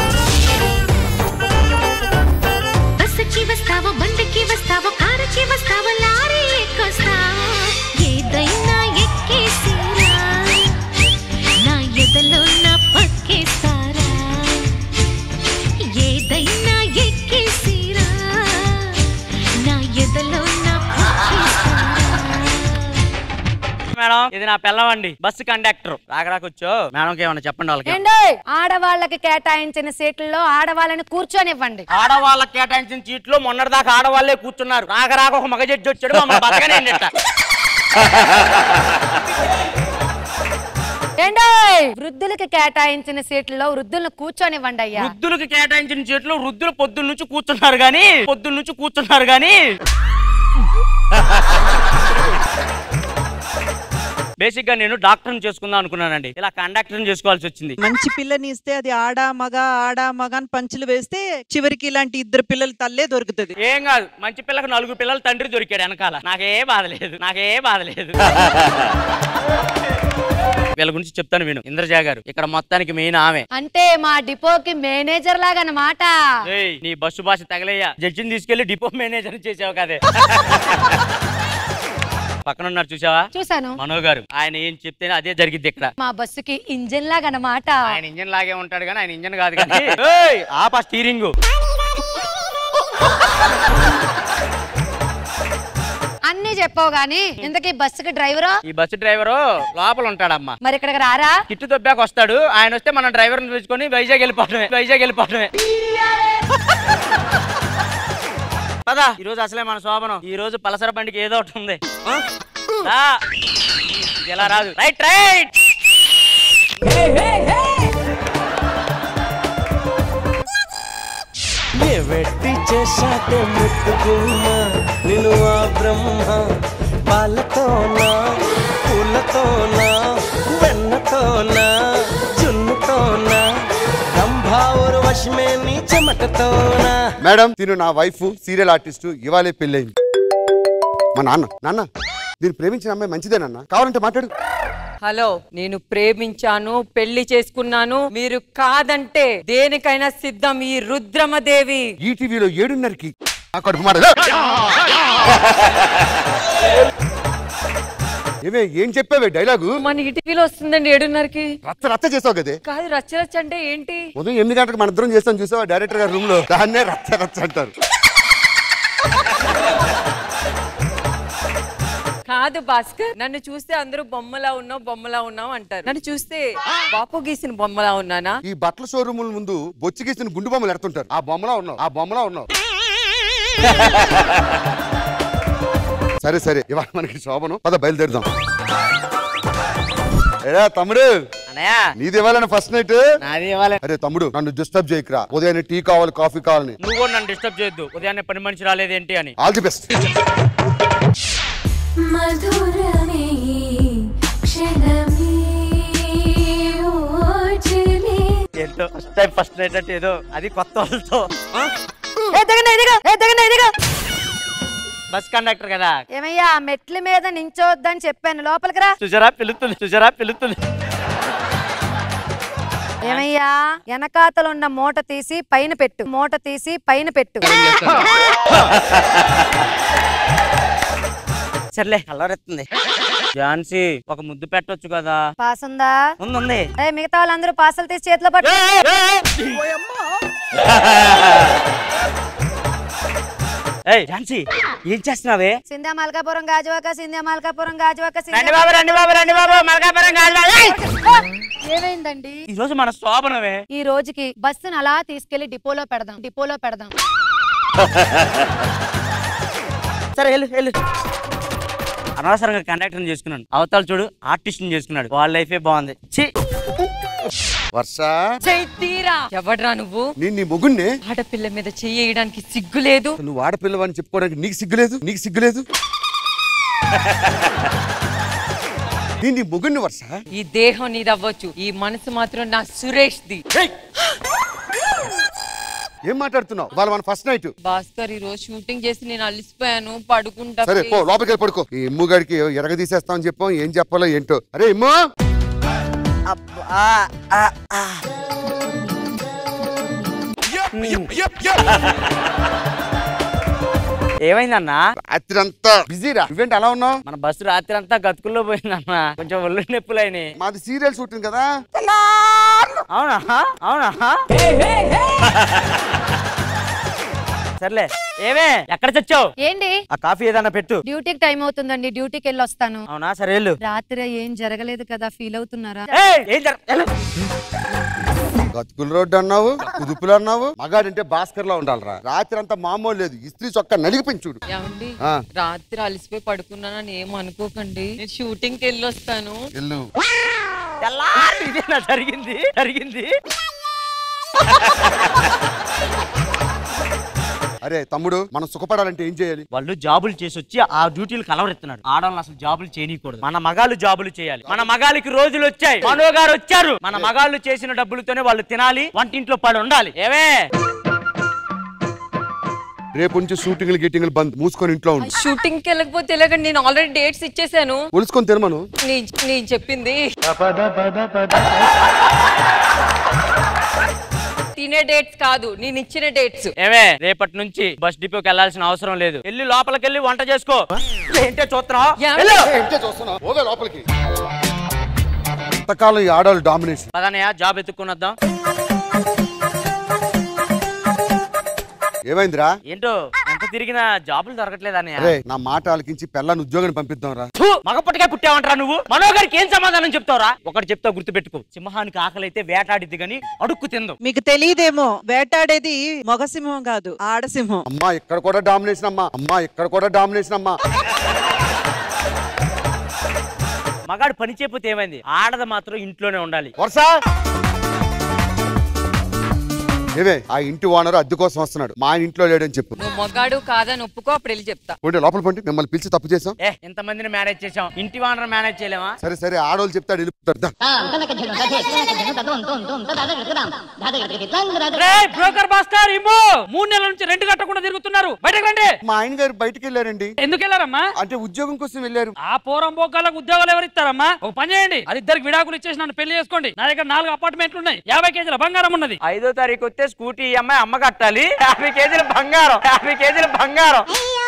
బస్సుకి వస్తావో బండికి వస్తావో కారుకి వస్తావో లారీ ఎక్కొస్తావో ఏదైనా ఎక్కేసిరా నా ఎదలో నా పక్కేస్తారా ఏదైనా ఎక్కేసిరా నా ఎదలో నా మేడం ఇది నా పిల్లవండి బస్సు కండక్టర్ రాకరాకొచ్చో మేడంకి ఏమన్నా చెప్పండి వాళ్ళకి ఏండి ఆడవాళ్ళకి కేటాయించిన సీట్లలో ఆడవాళ్ళని కూర్చొనివ్వండి ఆడవాళ్ళకి కేటాయించిన సీట్లో మొన్నటిదాకా ఆడవాళ్ళే కూర్చున్నారు రాక రాక ఒక మగ జడ్జి వచ్చాడు మమ్మల్ని బతకనేండిట ఏండి వృద్ధులకి కేటాయించిన సీట్లలో వృద్ధులను కూర్చొనివ్వండి అయ్యా వృద్ధులకు కేటాయించిన సీట్లో వృద్ధులు పొద్దున్న నుంచి కూర్చున్నారు గాని పొద్దున్న నుంచి కూర్చున్నారు గాని బేసిక్ గా నేను డాక్టర్ చేసుకుందాం అనుకున్నానండి ఇలా కండక్టర్ చేసుకోవాల్సి వచ్చింది మంచి పిల్లని ఇస్తే అది ఆడ మగ ఆడ మగ అని పంచులు వేస్తే చివరికి ఇలాంటి ఇద్దరు పిల్లల తల్లే దొరుకుతుంది ఏం కాదు మంచి పిల్లకు నలుగురు పిల్లలు తండ్రి దొరికాడు వెనకాల నాకే బాధ లేదు నాకే బాధ లేదు వీళ్ళ గురించి చెప్తాను విను ఇంద్రజా గారు ఇక్కడ మొత్తానికి మెయిన్ ఆమె అంటే మా డిపోకి మేనేజర్ లాగా అన్నమాట ఏయ్ నీ బస్సు భాష తగలయ్యా జడ్జిని తీసుకెళ్లి డిపో మేనేజర్ చేసావు కదే పక్కన ఉన్నారు చూసావా చూశాను మనో గారు ఆయన ఏం చెప్తేనే అదే జరిగింది ఇక్కడ మా బస్సుకి ఇంజిన్ లాగా అన్నమాట ఆయన ఇంజన్ లాగే ఉంటాడు కానీ ఆయన ఇంజన్ కాదు కానీ ఏయ్, ఆపా స్టీరింగ్ అన్ని చెప్పావు గాని ఇంతకీ బస్సుకి డ్రైవరా ఈ బస్సు డ్రైవరు లోపల ఉంటాడమ్మా మరి ఇక్కడికి రారా కిట్టు దొబ్బాక వస్తాడు ఆయన వస్తే మనం డ్రైవర్ పిలుచుకొని వైజాగ్ వెళ్ళిపోవడమే వైజాగ్ వెళ్ళిపోవడమే పదా ఈ రోజు అసలే మన శోభనం ఈ రోజు పలసర బండికి ఏదో ఒకటి ఉంది ఆ? రా. ఇది ఎలా రాదు రైట్ రైట్ ఏ వెట్టి చేశాటే ముట్టుకున్నా నేను ఆ బ్రహ్మ పాలతోనా పూలతోనా వెన్నతోనా జున్నుతోనా రంభావురు వశమే నీ చెమటతోనా మేడం తిను నా వైఫ్ సీరియల్ ఆర్టిస్ట్ ఇవాళే పెళ్ళయింది మా నాన్న నాన్న నేను ప్రేమించిన అమ్మాయి మంచిదేనన్నా కావాలంటే మాట్లాడు హలో నేను ప్రేమించాను పెళ్లి చేసుకున్నాను మీరు కాదంటే దేనికైనా సిద్ధం ఈ రుద్రమదేవి ఈ టీవీలో ఏడున్నరకి నా కడుపు మాట ఏమే ఏం చెప్పావే డైలాగు మన ఇటీవీలో వస్తుందండి ఏడున్నరకి రచ్చ రచ్చ చేసావు కదే కాదు రచ్చ రచ్చ అంటే ఏంటి ఉదయం ఎనిమిది గంటలకు మన ఇద్దరం చేస్తాం చూసావా డైరెక్టర్ గారి రూమ్ లో దాన్నే రచ్చ రచ్చ అంటారు కాదు భాస్కర్ నన్ను చూస్తే అందరూ బొమ్మలా ఉన్నావు బొమ్మలా ఉన్నావు అంటారు నన్ను చూస్తే బాపు గీసిన బొమ్మలా ఉన్నానా ఈ బట్టల షోరూముల ముందు బొచ్చి గీసిన గుండు బొమ్మలు ఎడుతుంటారు ఆ బొమ్మలా ఉన్నావు ఆ బొమ్మలా ఉన్నావు సరే సరే ఇవాళ మనకి శోభనం పద బయలుదేరుదాం ఏరా తమ్ముడు అన్నయ్య నీది ఇవ్వాలని ఫస్ట్ నైట్ నాది ఇవ్వాలి అరే తమ్ముడు నన్ను డిస్టర్బ్ చేయకురా ఉదయాన్నే టీ కావాలి కాఫీ కావాలని నువ్వు కూడా నన్ను డిస్టర్బ్ చేయొద్దు ఉదయాన్నే పని మనిషి రాలేదేంటి అని ఆల్ ది బెస్ట్ మధురమే క్షణమే ఓచలే ఏంటో ఫస్ట్ టైం ఫస్ట్ నైట్ అంటే ఏదో అది కొత్త వాళ్ళతో బస్ కండక్టర్ కదా ఏమయ్యా ఆ మెట్ల మీద నించోద్దని చెప్పాను లోపలికి రా సుజరా పిలుస్తుంది సుజరా పిలుస్తుంది ఏమయ్యా వెనకాతలు ఉన్న మూట తీసి పైన పెట్టు మూట తీసి పైన పెట్టు సర్లే అల్లరెత్తుంది ఝాన్సీ ఒక ముద్దు పెట్టొచ్చు కదా పాస్ ఉందా ఉంది ఉంది ఏ మిగతా వాళ్ళందరూ పాసలు తీసి చేతిలో పట్టు ఏయ్ ఝాన్సీ ఏం చేస్తున్నావే సింధ్యా మల్కాపురం గాజువాక సింధ్యా మల్కాపురం గాజువాక సింధ్యా- రండి బాబు రండి బాబు రండి బాబు మల్కాపురం గాజువాక. ఏయ్! ఏమైందండి ఈ రోజు మన శోభనమే ఈ రోజుకి బస్సును అలా తీసుకెళ్లి డిపోలో పెడదాం డిపోలో పెడదాం సరే వెళ్ళు వెళ్ళు అనవసరంగా కండక్టర్ చేసుకున్నాను అవతల చూడు ఆర్టిస్ట్ చేసుకున్నాడు వాళ్ళ లైఫే బాగుంది ఛీ వర్ష చైతీరా ఎవడ్రా నువ్వు నేను నీ మొగుణ్ణి ఆడపిల్ల మీద చెయ్యడానికి సిగ్గు లేదు నువ్వు ఆడపిల్లవని చెప్పుకోవడానికి నీకు సిగ్గులేదు నీకు సిగ్గులేదు నేను నీ మొగుణ్ణి వర్ష ఈ దేహం నీది అవ్వచ్చు ఈ మనసు మాత్రం నా సురేష్ ది ఏం మాట్లాడుతున్నావు వాళ్ళ మన ఫస్ట్ నైట్ భాస్కర్ ఈ రోజు షూటింగ్ చేసి నేను అలిసిపోయాను పడుకుంటా సరే పో లోపలికి వెళ్ళి పడుకో ఈ ఇమ్ము గడికి ఎరగ తీసేస్తామని చెప్పాం ఏం చెప్పాలో ఏంటో అరే ఇమ్ము ఏమైందన్నా రాత్రి అంతా బిజీరా నువ్వేంటి అలా ఉన్నావు మన బస్సు రాత్రి అంతా గతుకుల్లో పోయిందన్న కొంచెం ఒళ్ళు నొప్పులైనాయి మాది సీరియల్ షూటింగ్ కదా అవునా అవునా సర్లే ఏమే ఎక్కడ చచ్చావు ఏంటి ఆ కాఫీ ఏదన్నా పెట్టు డ్యూటీకి టైం అవుతుందండి డ్యూటీకి వెళ్ళి వస్తాను అవునా సరే వెళ్ళు రాత్రి ఏం జరగలేదు కదా ఫీల్ అవుతున్నారా ఏయ్, ఏం జర వెళ్ళు. గతుకుల రోడ్డు అన్నావు కుదుపులు అన్నావు మగాడంటే భాస్కర్ లో ఉండాలిరా రాత్రి అంతా మామూలు లేదు ఇస్త్రీ చొక్క నలిగిపోయింది చూడు ఏమండి ఆ. రాత్రి అలిసిపోయి పడుకున్నానని ఏం అనుకోకండి నేను షూటింగ్ కి వెళ్ళి వస్తాను ఎల్లు తెల్లారి ఇదేనా జరిగింది జరిగింది అరే తమ్ముడు మనం సుఖపడాలంటే ఏం చేయాలి వాళ్ళు జాబులు చేసి వచ్చి ఆ డ్యూటీలు కలవరెత్తున్నాడు ఆడవాళ్ళు అసలు జాబులు చేయనీయకూడదు మన మగాళ్ళు జాబులు చేయాలి మన మగాళ్ళకి రోజులు వచ్చాయి మనో గారు వచ్చారు మన మగాళ్ళు చేసిన డబ్బులతోనే వాళ్ళు తినాలి వంటింట్లో పడి ఉండాలి ఏవే రేపు నుంచి షూటింగ్లు గిట్టింగ్లు బంద్ మూసుకొని ఇంట్లో ఉండు షూటింగ్ కి వెళ్ళకపోతే ఎలాగండి నేను ఆల్రెడీ డేట్స్ ఇచ్చేసాను ఒలుసుకొని తినమను నీ- నేను చెప్పింది తినే డేట్స్ కాదు నేను ఇచ్చిన డేట్స్ ఏమే రేపటి నుంచి బస్ డిపోకి వెళ్ళాల్సిన అవసరం లేదు వెళ్ళి లోపలికి వెళ్ళి వంట చేసుకో ఏంటో చూస్తున్నావు వెళ్ళు. ఏంటే చూస్తున్నావు పోవే లోపలికి ఎంతకాలం ఈ ఆడవాళ్ళు డామినేషన్ పదనయ్య జాబ్ ఎత్తుకున్నద్దాం ఏమైందిరా ఏంటో ఎంత తిరిగినా జాబులు దొరకట్లేదు అన్నయ్య అరే నా మాట ఆలకించి పిల్లని ఉద్యోగాన్ని పంపిద్దాం రా ఫు, మగపట్టుగా పుట్టావంటరా నువ్వు మనోగారికి ఏం సమాధానం చెప్తావురా ఒకటి చెప్తా గుర్తుపెట్టుకో సింహానికి ఆకలి అయితే వేటాడిద్ది గాని అడుక్కు తిందు మీకు తెలియదేమో వేటాడేది మగసింహం కాదు ఆడసింహం అమ్మా ఇక్కడ కూడా డామినేషన్ అమ్మా అమ్మా ఇక్కడ కూడా డామినేషన్ అమ్మా మగాడు పని చేయకపోతే ఏమైంది ఆడద మాత్రం ఇంట్లోనే ఉండాలి వరుస ఏమే ఆ ఇంటి ఓనర్ అద్దె కోసం వస్తున్నాడు మా ఆయన ఇంట్లో లేడని చెప్పు నువ్వు మొగాడు కాదని ఒప్పుకో అప్పుడు వెళ్ళి చెప్తా పోండి లోపల పండి మిమ్మల్ని పిలిచి తప్పు చేసాం ఏ ఇంతమందిని మేనేజ్ చేసాం ఇంటి వానర్ మేనేజ్ చేయలేమా సరే సరే ఆడవాళ్ళు చెప్తాడు వెళ్ళిపోతాడు దా. రేయ్, బ్రోకర్ భాస్కర్ ఇమ్మో మూడు నెలల నుంచి రెండు కట్టకుండా తిరుగుతున్నారు బయటకు రండి మా ఆయన గారు బయటికి వెళ్ళారండి ఎందుకు వెళ్ళారమ్మా అంటే ఉద్యోగం కోసం వెళ్ళారు ఆ పూరం బోకాలకు ఉద్యోగాలు ఎవరు ఇస్తారమ్మా ఒక పని చేయండి అది ఇద్దరికి విడాకులు ఇచ్చేసి నన్ను పెళ్లి చేసుకోండి నా దగ్గర నాలుగు అపార్ట్మెంట్లు ఉన్నాయి యాభై కేజీల బంగారం ఉన్నది ఐదో తారీఖు వస్తే స్కూటీ ఈ అమ్మాయి అమ్మ కట్టాలి యాభై కేజీల బంగారం యాభై కేజీల బంగారం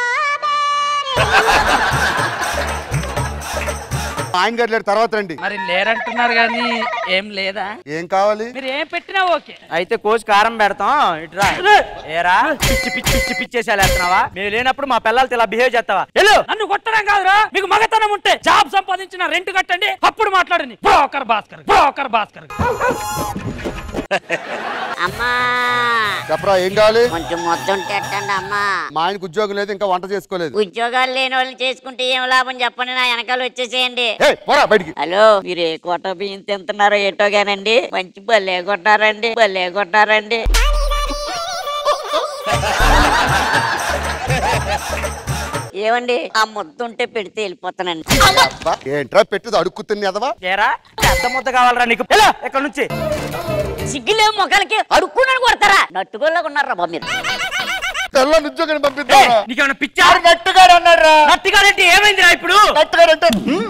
మా ఆయన గారు లేరు తర్వాత రండి మరి లేరంటున్నారు కానీ ఏం లేదా ఏం కావాలి మీరు ఏం పెట్టినా ఓకే అయితే కోచ్ కారం పెడతాం ఇట్రా ఏరా పిచ్చి పిచ్చి పిచ్చి పిచ్చేసేస్తున్నావా మేము లేనప్పుడు మా పిల్లలతో ఇలా బిహేవ్ చేస్తావా వెళ్ళు నన్ను కొట్టడం కాదురా మీకు మగతనం ఉంటే జాబ్ సంపాదించిన రెంట్ కట్టండి అప్పుడు మాట్లాడండి బ్రోకర్ భాస్కర్ బ్రోకర్ భాస్కర్ అమ్మా చెప్పరా ఏం కావాలి కొంచెం మొత్తం పెట్టండి అమ్మా మా ఆయనకు ఉద్యోగం లేదు ఇంకా వంట చేసుకోలేదు ఉద్యోగాలు లేని వాళ్ళు చేసుకుంటే ఏం లాభం చెప్పండి నా వెనకాల వచ్చేసేయండి ఏయ్, పోరా బయటికి హలో మీరు ఏ కోట బియ్యం తింటున్నారో ఏటో గానండి మంచి భలే కొట్టారండి భలే కొట్టారండి ఏమండి ఆ ముద్ద ఉంటే పెడితే వెళ్ళిపోతానండి అబ్బా, ఏంట్రా పెట్టేది అడుక్కు తిని ఎదవా ఏరా పెద్ద ముద్ద కావాలరా నీకు వెళ్ళు, ఇక్కడ నుంచి సిగ్గులేవు మొక్కలకి అడుక్కున్నాను కొడతారా నట్టుకోలేక ఉన్నారా బాబు మీరు తెల్లని ఉద్యోగాన్ని పంపిద్దాం నీకేమైనా పిచ్చా నట్టుగాడు అన్నారా నట్టుగాడంటే ఏమైందిరా ఇప్పుడు నట్టుగాడంటే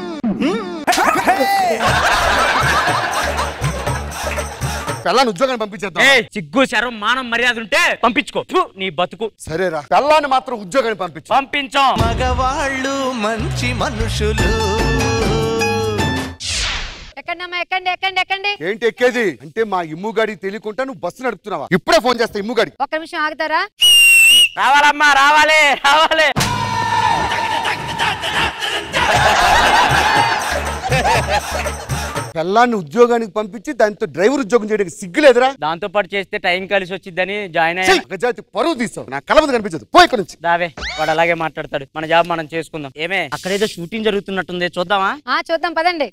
పిల్లని ఉద్యోగాన్ని పంపించేద్దాం ఏయ్, సిగ్గు శరం మానం మర్యాద ఉంటే పంపించుకో ఫు, నీ బతుకు సరేరా పిల్లాన్ని మాత్రం ఉద్యోగాన్ని పంపించు పంపించాం మగవాళ్ళు మంచి మనుషులు ఎక్కండి ఎక్కండి ఎక్కండి ఎక్కండి ఏంటి ఎక్కేది అంటే మా ఇమ్ము గాడికి తెలియకుండా నువ్వు బస్సు నడుపుతున్నావా ఇప్పుడే ఫోన్ చేస్తా ఇమ్ము గాడికి ఒక్క నిమిషం ఆగుతారా రావాలమ్మా రావాలి రావాలి పిల్లాన్ని ఉద్యోగానికి పంపించి దాంతో డ్రైవర్ ఉద్యోగం చేయడానికి సిగ్గులేదురా దాంతో పాటు చేస్తే టైం కలిసి వచ్చిద్దని జాయిన్ అయ్యా గజాతి పరువు తీసావు నా కళ్ళ ముందు కనిపించదు పో ఇక్కడ నుంచి దావే వాడు అలాగే మాట్లాడతాడు మన జాబ్ మనం చేసుకుందాం ఏమే అక్కడేదో షూటింగ్ జరుగుతున్నట్టుంది చూద్దామా ఆ చూద్దాం పదండి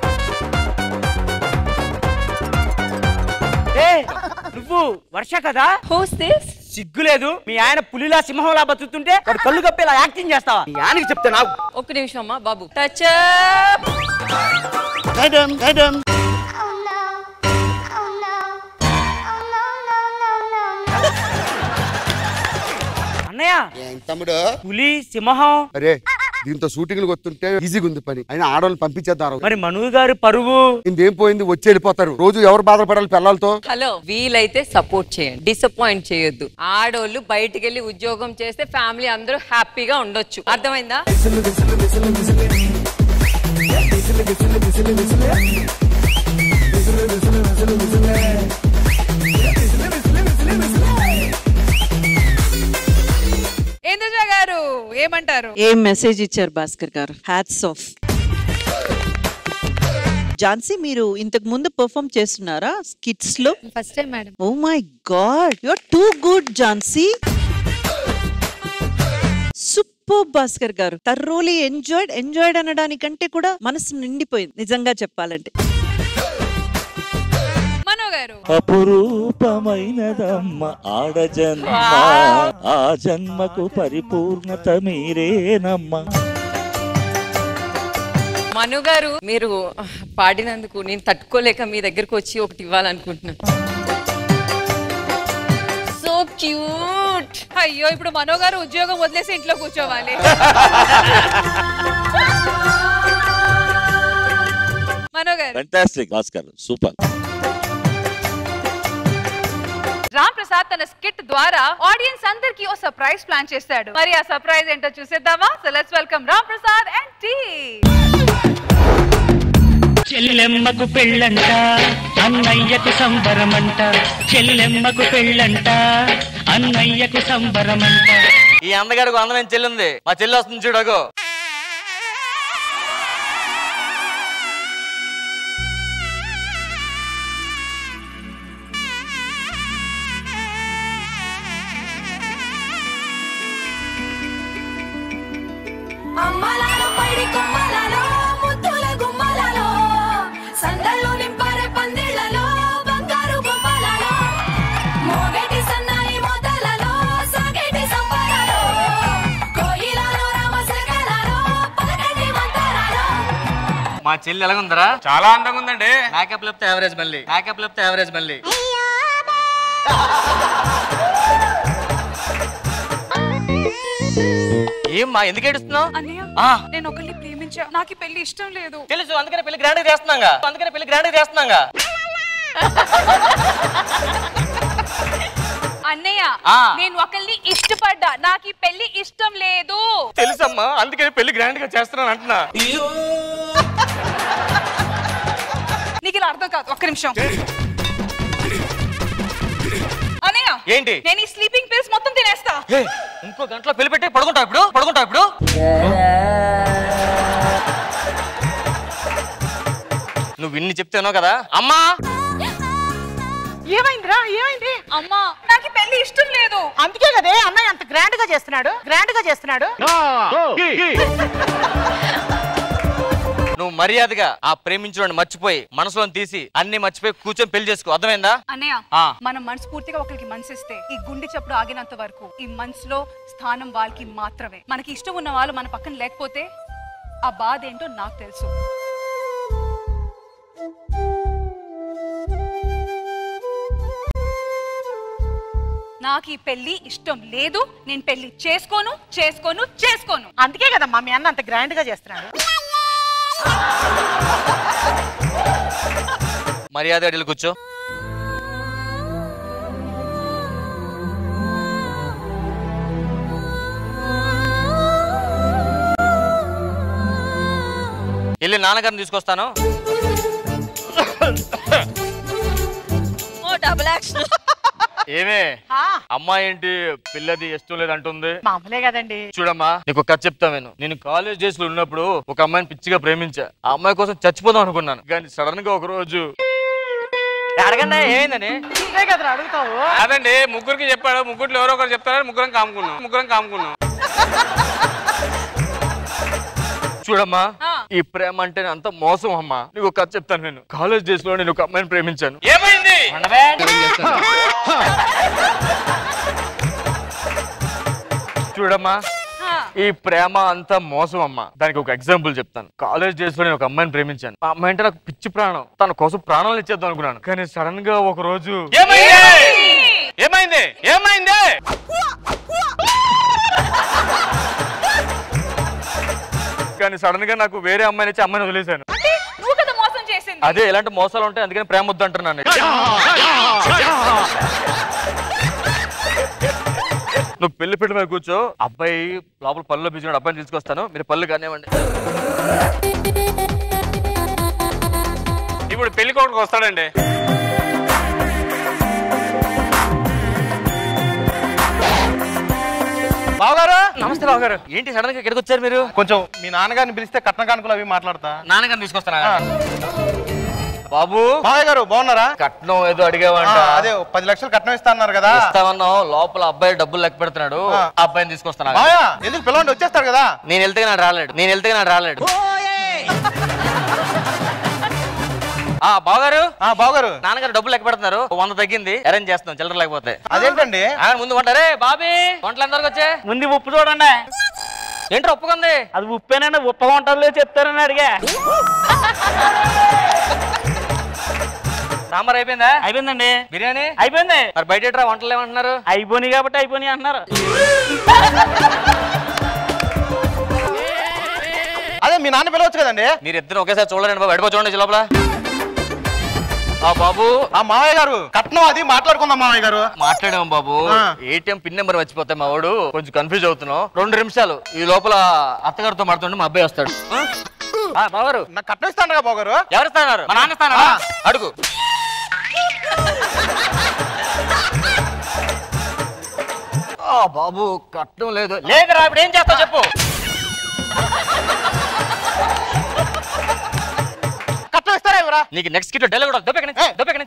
ఏ నువ్వు వర్ష కదా సిగ్గులేదు మీ ఆయన పులిలా సింహంలా బతుకుతుంటే వాడు కళ్ళు కప్పేలా యాక్టింగ్ చేస్తావా మీ ఆయనకి చెప్తే నాకు ఒక్క నిమిషం అమ్మా బాబు టచ్ అన్నయ్య తమ్ముడు పులి సింహం అరే దీంతో షూటింగ్లు వస్తుంటే ఈజీగా ఉంది పని అయినా ఆడవాళ్ళని పంపించేద్దాం మరి మనువు గారు పరుగు ఇందేం పోయింది వచ్చి వెళ్ళిపోతారు రోజు ఎవరు బాధపడాలి పిల్లలతో హలో వీలైతే సపోర్ట్ చేయండి డిసప్పాయింట్ చేయొద్దు ఆడోళ్ళు బయటికి వెళ్ళి ఉద్యోగం చేస్తే ఫ్యామిలీ అందరూ హ్యాపీగా ఉండొచ్చు అర్థమైందా ఏంద్రజ గారు ఏమంటారు ఏం మెసేజ్ ఇచ్చారు భాస్కర్ గారు హ్యాట్స్ ఆఫ్ ఝాన్సీ మీరు ఇంతకు ముందు పర్ఫామ్ చేస్తున్నారా స్కిట్స్ లో first time madam oh my god you are too good Jhansi super Bhaskar గారు తర్రోలీ ఎంజాయ్డ్ ఎంజాయ్డ్ అనడానికంటే కూడా మనసు నిండిపోయింది నిజంగా చెప్పాలంటే మనో గారు అపురూపమైనదమ్మ ఆడజన్మ ఆ జన్మకు పరిపూర్ణత మీరేనమ్మ మను గారు మీరు పాడినందుకు నేను తట్టుకోలేక మీ దగ్గరకు వచ్చి ఒకటి ఇవ్వాలనుకుంటున్నాను సో క్యూట్ అయ్యో ఇప్పుడు మనో గారు ఉద్యోగం వదిలేసి ఇంట్లో కూర్చోవాలి మనో గారు ఫెంటాస్టిక్ భాస్కర్ సూపర్ రామ్ ప్రసాద్ తన స్కిట్ ద్వారా ఆడియన్స్ అందరికి ఓ సర్ప్రైజ్ ప్లాన్ చేశాడు మరి ఆ సర్ప్రైజ్ ఏంటో చూసేద్దామా so let's welcome Ram Prasad and టీ చెల్లెమ్మకు పెళ్ళంట అన్నయ్యకు సంబరమంట చెల్లెమ్మకు పెళ్ళంట అన్నయ్యకు సంబరమంట ఈ అందగాడికి అందమైన చెల్లింది మా చెల్లి వస్తుంది చూడకు అమ్మలాలో పైడి కొమ్మలలో ముద్దుల గుమ్మలలో సందల్లో నింపారే పందిళ్లలో బంగారు బొమ్మలలో మోగేటి సన్నాయి మోతలలో సాగేటి సంబరాలో కోయిలలో రామశకలలో పలకటి మంతరాలో మా చెల్లి ఎలాగుందరా చాలా అందంగా ఉందండి మేకప్ లేకపోతే యావరేజ్ మళ్ళీ మేకప్ లేకపోతే యావరేజ్ మళ్ళీ ఏమ్మా ఎందుకు ఏడుస్తున్నావు అన్నయ్య ఆ. నేను ఒకరిని ప్రేమించా నాకు ఈ పెళ్లి ఇష్టం లేదు తెలుసు అందుకనే పెళ్లి గ్రాండ్ చేస్తున్నాగా అందుకనే పెళ్లి గ్రాండ్ చేస్తున్నాగా అన్నయ్య ఆ. నేను ఒకరిని ఇష్టపడ్డా నాకు ఈ పెళ్లి ఇష్టం లేదు తెలుసమ్మా అందుకనే పెళ్లి గ్రాండ్ గా చేస్తున్నాను అంటున్నా నీకు ఇలా అర్థం కాదు ఒక్క నిమిషం అన్నయ్య ఏంటి? నేను ఈ స్లీపింగ్ పిల్స్ మొత్తం తినేస్తా ఏ, ఇంకో గంటలో పెళ్లి పెట్టి పడుకుంటావు ఇప్పుడు పడుకుంటావు ఇప్పుడు నువ్వు ఇన్ని చెప్తానో కదా అమ్మా ఏమైందిరా ఏమైంది అమ్మా నాకు ఈ పెళ్లి ఇష్టం లేదు అందుకే కదే అన్నయ్య అంత గ్రాండ్ గా చేస్తున్నాడు గ్రాండ్ గా చేస్తున్నాడు నువ్వు మర్యాదగా ఆ ప్రేమించిన మర్చిపోయి మనసులో తీసి అన్ని మర్చిపోయి కూర్చొని పెళ్లి చేసుకో అర్థమైందా అన్నయ్య ఆ. మనం మనస్ఫూర్తిగా ఒకరికి మనసిస్తే ఈ గుండె చప్పుడు ఆగినంత వరకు ఈ మనసులో స్థానం వాళ్ళకి మాత్రమే మనకి ఇష్టం ఉన్న వాళ్ళు మన పక్కన లేకపోతే ఆ బాధ ఏంటో నాకు తెలుసు నాకు ఈ పెళ్లి ఇష్టం లేదు నేను పెళ్లి చేసుకోను చేసుకోను చేసుకోను అందుకే కదమ్మా మీ అన్న అంత గ్రాండ్ గా చేస్తున్నాడు మర్యాద అడిగి కూర్చో వెళ్ళి నాన్నగారిని తీసుకొస్తాను డబుల్ యాక్షన్ ఏమే అమ్మాయి ఏంటి పిల్లది ఇష్టం లేదు అంటుంది మామూలే కదండి చూడమ్మా నీకు ఒక కథ చెప్తా నేను నేను కాలేజ్ డేస్ లో ఉన్నప్పుడు ఒక అమ్మాయిని పిచ్చిగా ప్రేమించా ఆ అమ్మాయి కోసం చచ్చిపోదాం అనుకున్నాను కానీ సడన్ గా ఒక రోజు అడగండి ఏమైందని నువ్వే కదరా అడుగుతావు అదండి ముగ్గురికి చెప్పాడు ముగ్గురు ఎవరో ఒకరు చెప్తారని ముగ్గురం కాముకున్నాం ముగ్గురం కాముకున్నాం చూడమ్మా ఈ ప్రేమ అంటే అంత మోసం అమ్మా నీకు ఒక కథ చెప్తాను నేను కాలేజ్ డేస్ లో నేను ఒక అమ్మాయిని ప్రేమించాను ఏమైంది చూడమ్మా ఈ ప్రేమ అంతా మోసం అమ్మా దానికి ఒక ఎగ్జాంపుల్ చెప్తాను కాలేజ్ డేస్ లో నేను ఒక అమ్మాయిని ప్రేమించాను ఆ అమ్మాయి అంటే నాకు పిచ్చి ప్రాణం తన కోసం ప్రాణాలు ఇచ్చేద్దాం అనుకున్నాను కానీ సడన్ గా ఒక రోజు ఏమైంది ఏమైంది ఏమైంది కానీ సడన్ గా నాకు వేరే అమ్మాయిని ఇచ్చి అమ్మాయిని వదిలేశాను నువ్వు కదా మోసం చేసింది అదే ఎలాంటి మోసాలు ఉంటాయి అందుకని ప్రేమ వద్దు అంటున్నాను నువ్వు పెళ్లి పెట్టి మీద కూర్చో అబ్బాయి లోపల పళ్ళలో బిజీ అబ్బాయిని తీసుకొస్తాను మీరు పళ్ళు కానివ్వండి ఇప్పుడు పెళ్లి కొడుకు వస్తాడండి బావగారు నమస్తే బావగారు ఏంటి సడన్ గా ఇక్కడికి వచ్చారు మీరు కొంచెం మీ నాన్నగారిని పిలిస్తే కట్న కానుకలు అవి మాట్లాడతా నాన్నగారిని తీసుకొస్తానా బాబు మావయ్య గారు బాగున్నారా కట్నం ఏదో అడిగావంట ఆ, అదే ఓ పది లక్షలు కట్నం ఇస్తా అన్నారు కదా ఇస్తామన్నావు లోపల అబ్బాయి డబ్బులు లెక్క పెడుతున్నాడు ఆ. ఆ అబ్బాయిని తీసుకొస్తాను మావయ్య ఎందుకు పిలవండి వచ్చేస్తారు కదా నేను వెళ్తే నాడు రాలేడు నేను వెళ్తే నాడు రాలేడు ఆ బావగారు ఆ బావగారు నాన్నగారు డబ్బులు లెక్క పెడుతున్నారు ఓ వంద తగ్గింది అరేంజ్ చేస్తాం చిల్లర లేకపోతే అదేంటండి ఆ, ముందు కొంటారే బాబీ వంటలు ఎంతవరకు వచ్చే ముందు ఉప్పు చూడండి ఏంటో ఒప్పుకుంది అది ఉప్పేనండి ఉప్ప వంటల్లో చెప్తారని అడిగా సాంబార్ అయిపోయిందా అయిపోయిందండి బిర్యానీ అయిపోయింది మరి బయట ఎట్రా వంటలు ఏమంటున్నారు అయిపోయినాయి కాబట్టి అయిపోయినాయి అంటున్నారు అదే మీ నాన్న పిలవచ్చు కదండి మీరు ఇద్దరు ఒకేసారి చూడలేండి బాబు ఎడపో చూడండి లోపల ఆ బాబు ఆ మావయ్య గారు కట్నం అది మాట్లాడుకుందాం మావయ్య గారు మాట్లాడాం బాబు ఆ. ఏటీఎం పిన్ నెంబర్ వచ్చిపోతే మా వాడు కొంచెం కన్ఫ్యూజ్ అవుతున్నావు రెండు నిమిషాలు ఈ లోపల అత్తగారితో మాట్లాడుతుంటే మా అబ్బాయి వస్తాడు ఆ, బావగారు నాకు కట్నం ఇస్తాను కదా బావగారు ఎవరు ఇస్తున్నారు మా నాన్న ఇస్తానా అడుగు ఆ బాబు కట్నం లేదు లేదురా ఇప్పుడు ఏం చేస్తావు చెప్పు కట్నం ఇస్తారా ఇవరా నీకు నెక్స్ట్ కిట్ డెల్ కూడా దొబ్బెక్కని దొబ్బెక్కని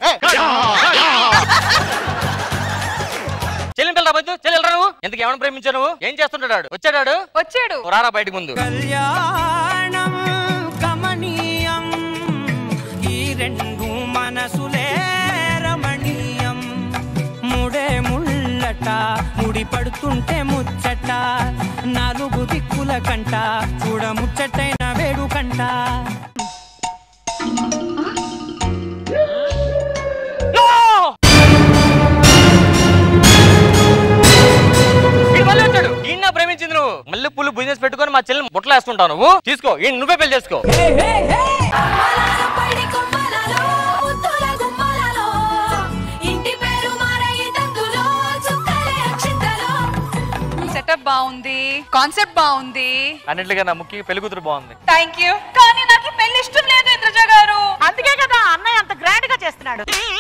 చెల్లిని పిల్లరా బద్దు చెల్లెలరా నువ్వు ఎందుకు ఏమైనా ప్రేమించావు నువ్వు ఏం చేస్తుంటాడు వాడు? వచ్చాడు వాడు? వచ్చాడు నువ్వు రారా బయటకు ముందు కళ్యాణం కమనీయం ఈ రెండు మనసులే రమణీయం ముడే ముళ్ళట ముడి పడుతుంటే ముచ్చట నాలుగు దిక్కుల కంట చూడ ముచ్చటైన వేడుకంట వీడు మళ్ళీ వచ్చాడు ఈయన ప్రేమించింది నువ్వు మళ్ళీ పుల్లు బిజినెస్ పెట్టుకొని మా చెల్లి ముట్టలు వేసుకుంటావు నువ్వు తీసుకో ఈయన నువ్వే పెళ్లి చేసుకో ముద్దుల గుమ్మలలో ఇంటి పేరు మారయి తందులో చుక్కలే అక్షింతలో సెటప్ బాగుంది కాన్సెప్ట్ బాగుంది అన్నింటిగా నా ముఖ్యంగా పెళ్లి కూతురు బాగుంది థ్యాంక్ యూ కానీ నాకు ఈ పెళ్లి ఇష్టం లేదు ఇంద్రజ గారు అందుకే కదా అన్నయ్య అంత గ్రాండ్ గా చేస్తున్నాడు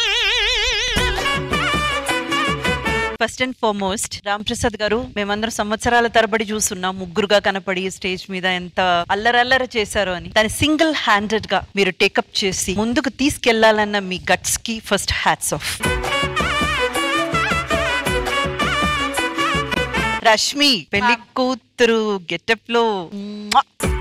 first and foremost Ram Prasad గారు మేమందరం సంవత్సరాల తరబడి చూస్తున్నాం ముగ్గురుగా కనపడి స్టేజ్ మీద ఎంత అల్లరల్లర చేశారు అని దాన్ని సింగిల్ హ్యాండెడ్ గా మీరు టేకప్ చేసి ముందుకు తీసుకెళ్లాలన్న మీ గట్స్ కి ఫస్ట్ హ్యాట్స్ ఆఫ్ రష్మి పెళ్లి కూతురు గెటప్ లో మ్వా!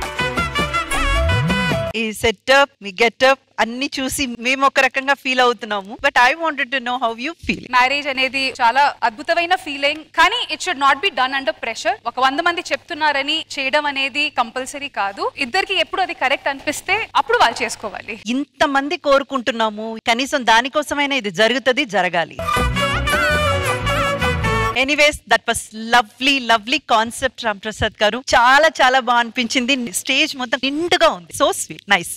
ఈ సెటప్ మీ గెటప్ అన్ని చూసి మేము ఒక రకంగా ఫీల్ అవుతున్నాము but I wanted to know how you feel marriage అనేది చాలా అద్భుతమైన ఫీలింగ్ కానీ it should not be done under pressure ఒక వంద మంది చెప్తున్నారని చేయడం అనేది కంపల్సరీ కాదు ఇద్దరికి ఎప్పుడు అది కరెక్ట్ అనిపిస్తే అప్పుడు వాళ్ళు చేసుకోవాలి ఇంతమంది కోరుకుంటున్నాము కనీసం దానికోసమైనా ఇది జరుగుతుంది జరగాలి anyways that was lovely lovely concept Ram Prasad గారు చాలా చాలా బాగా అనిపించింది స్టేజ్ మొత్తం నిండుగా ఉంది సో స్వీట్ నైస్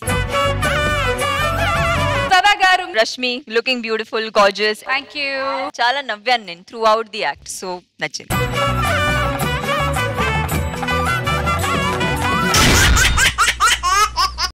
సదా గారు Rashmi looking beautiful gorgeous thank you చాలా నవ్వాను నేను throughout the act so నచ్చింది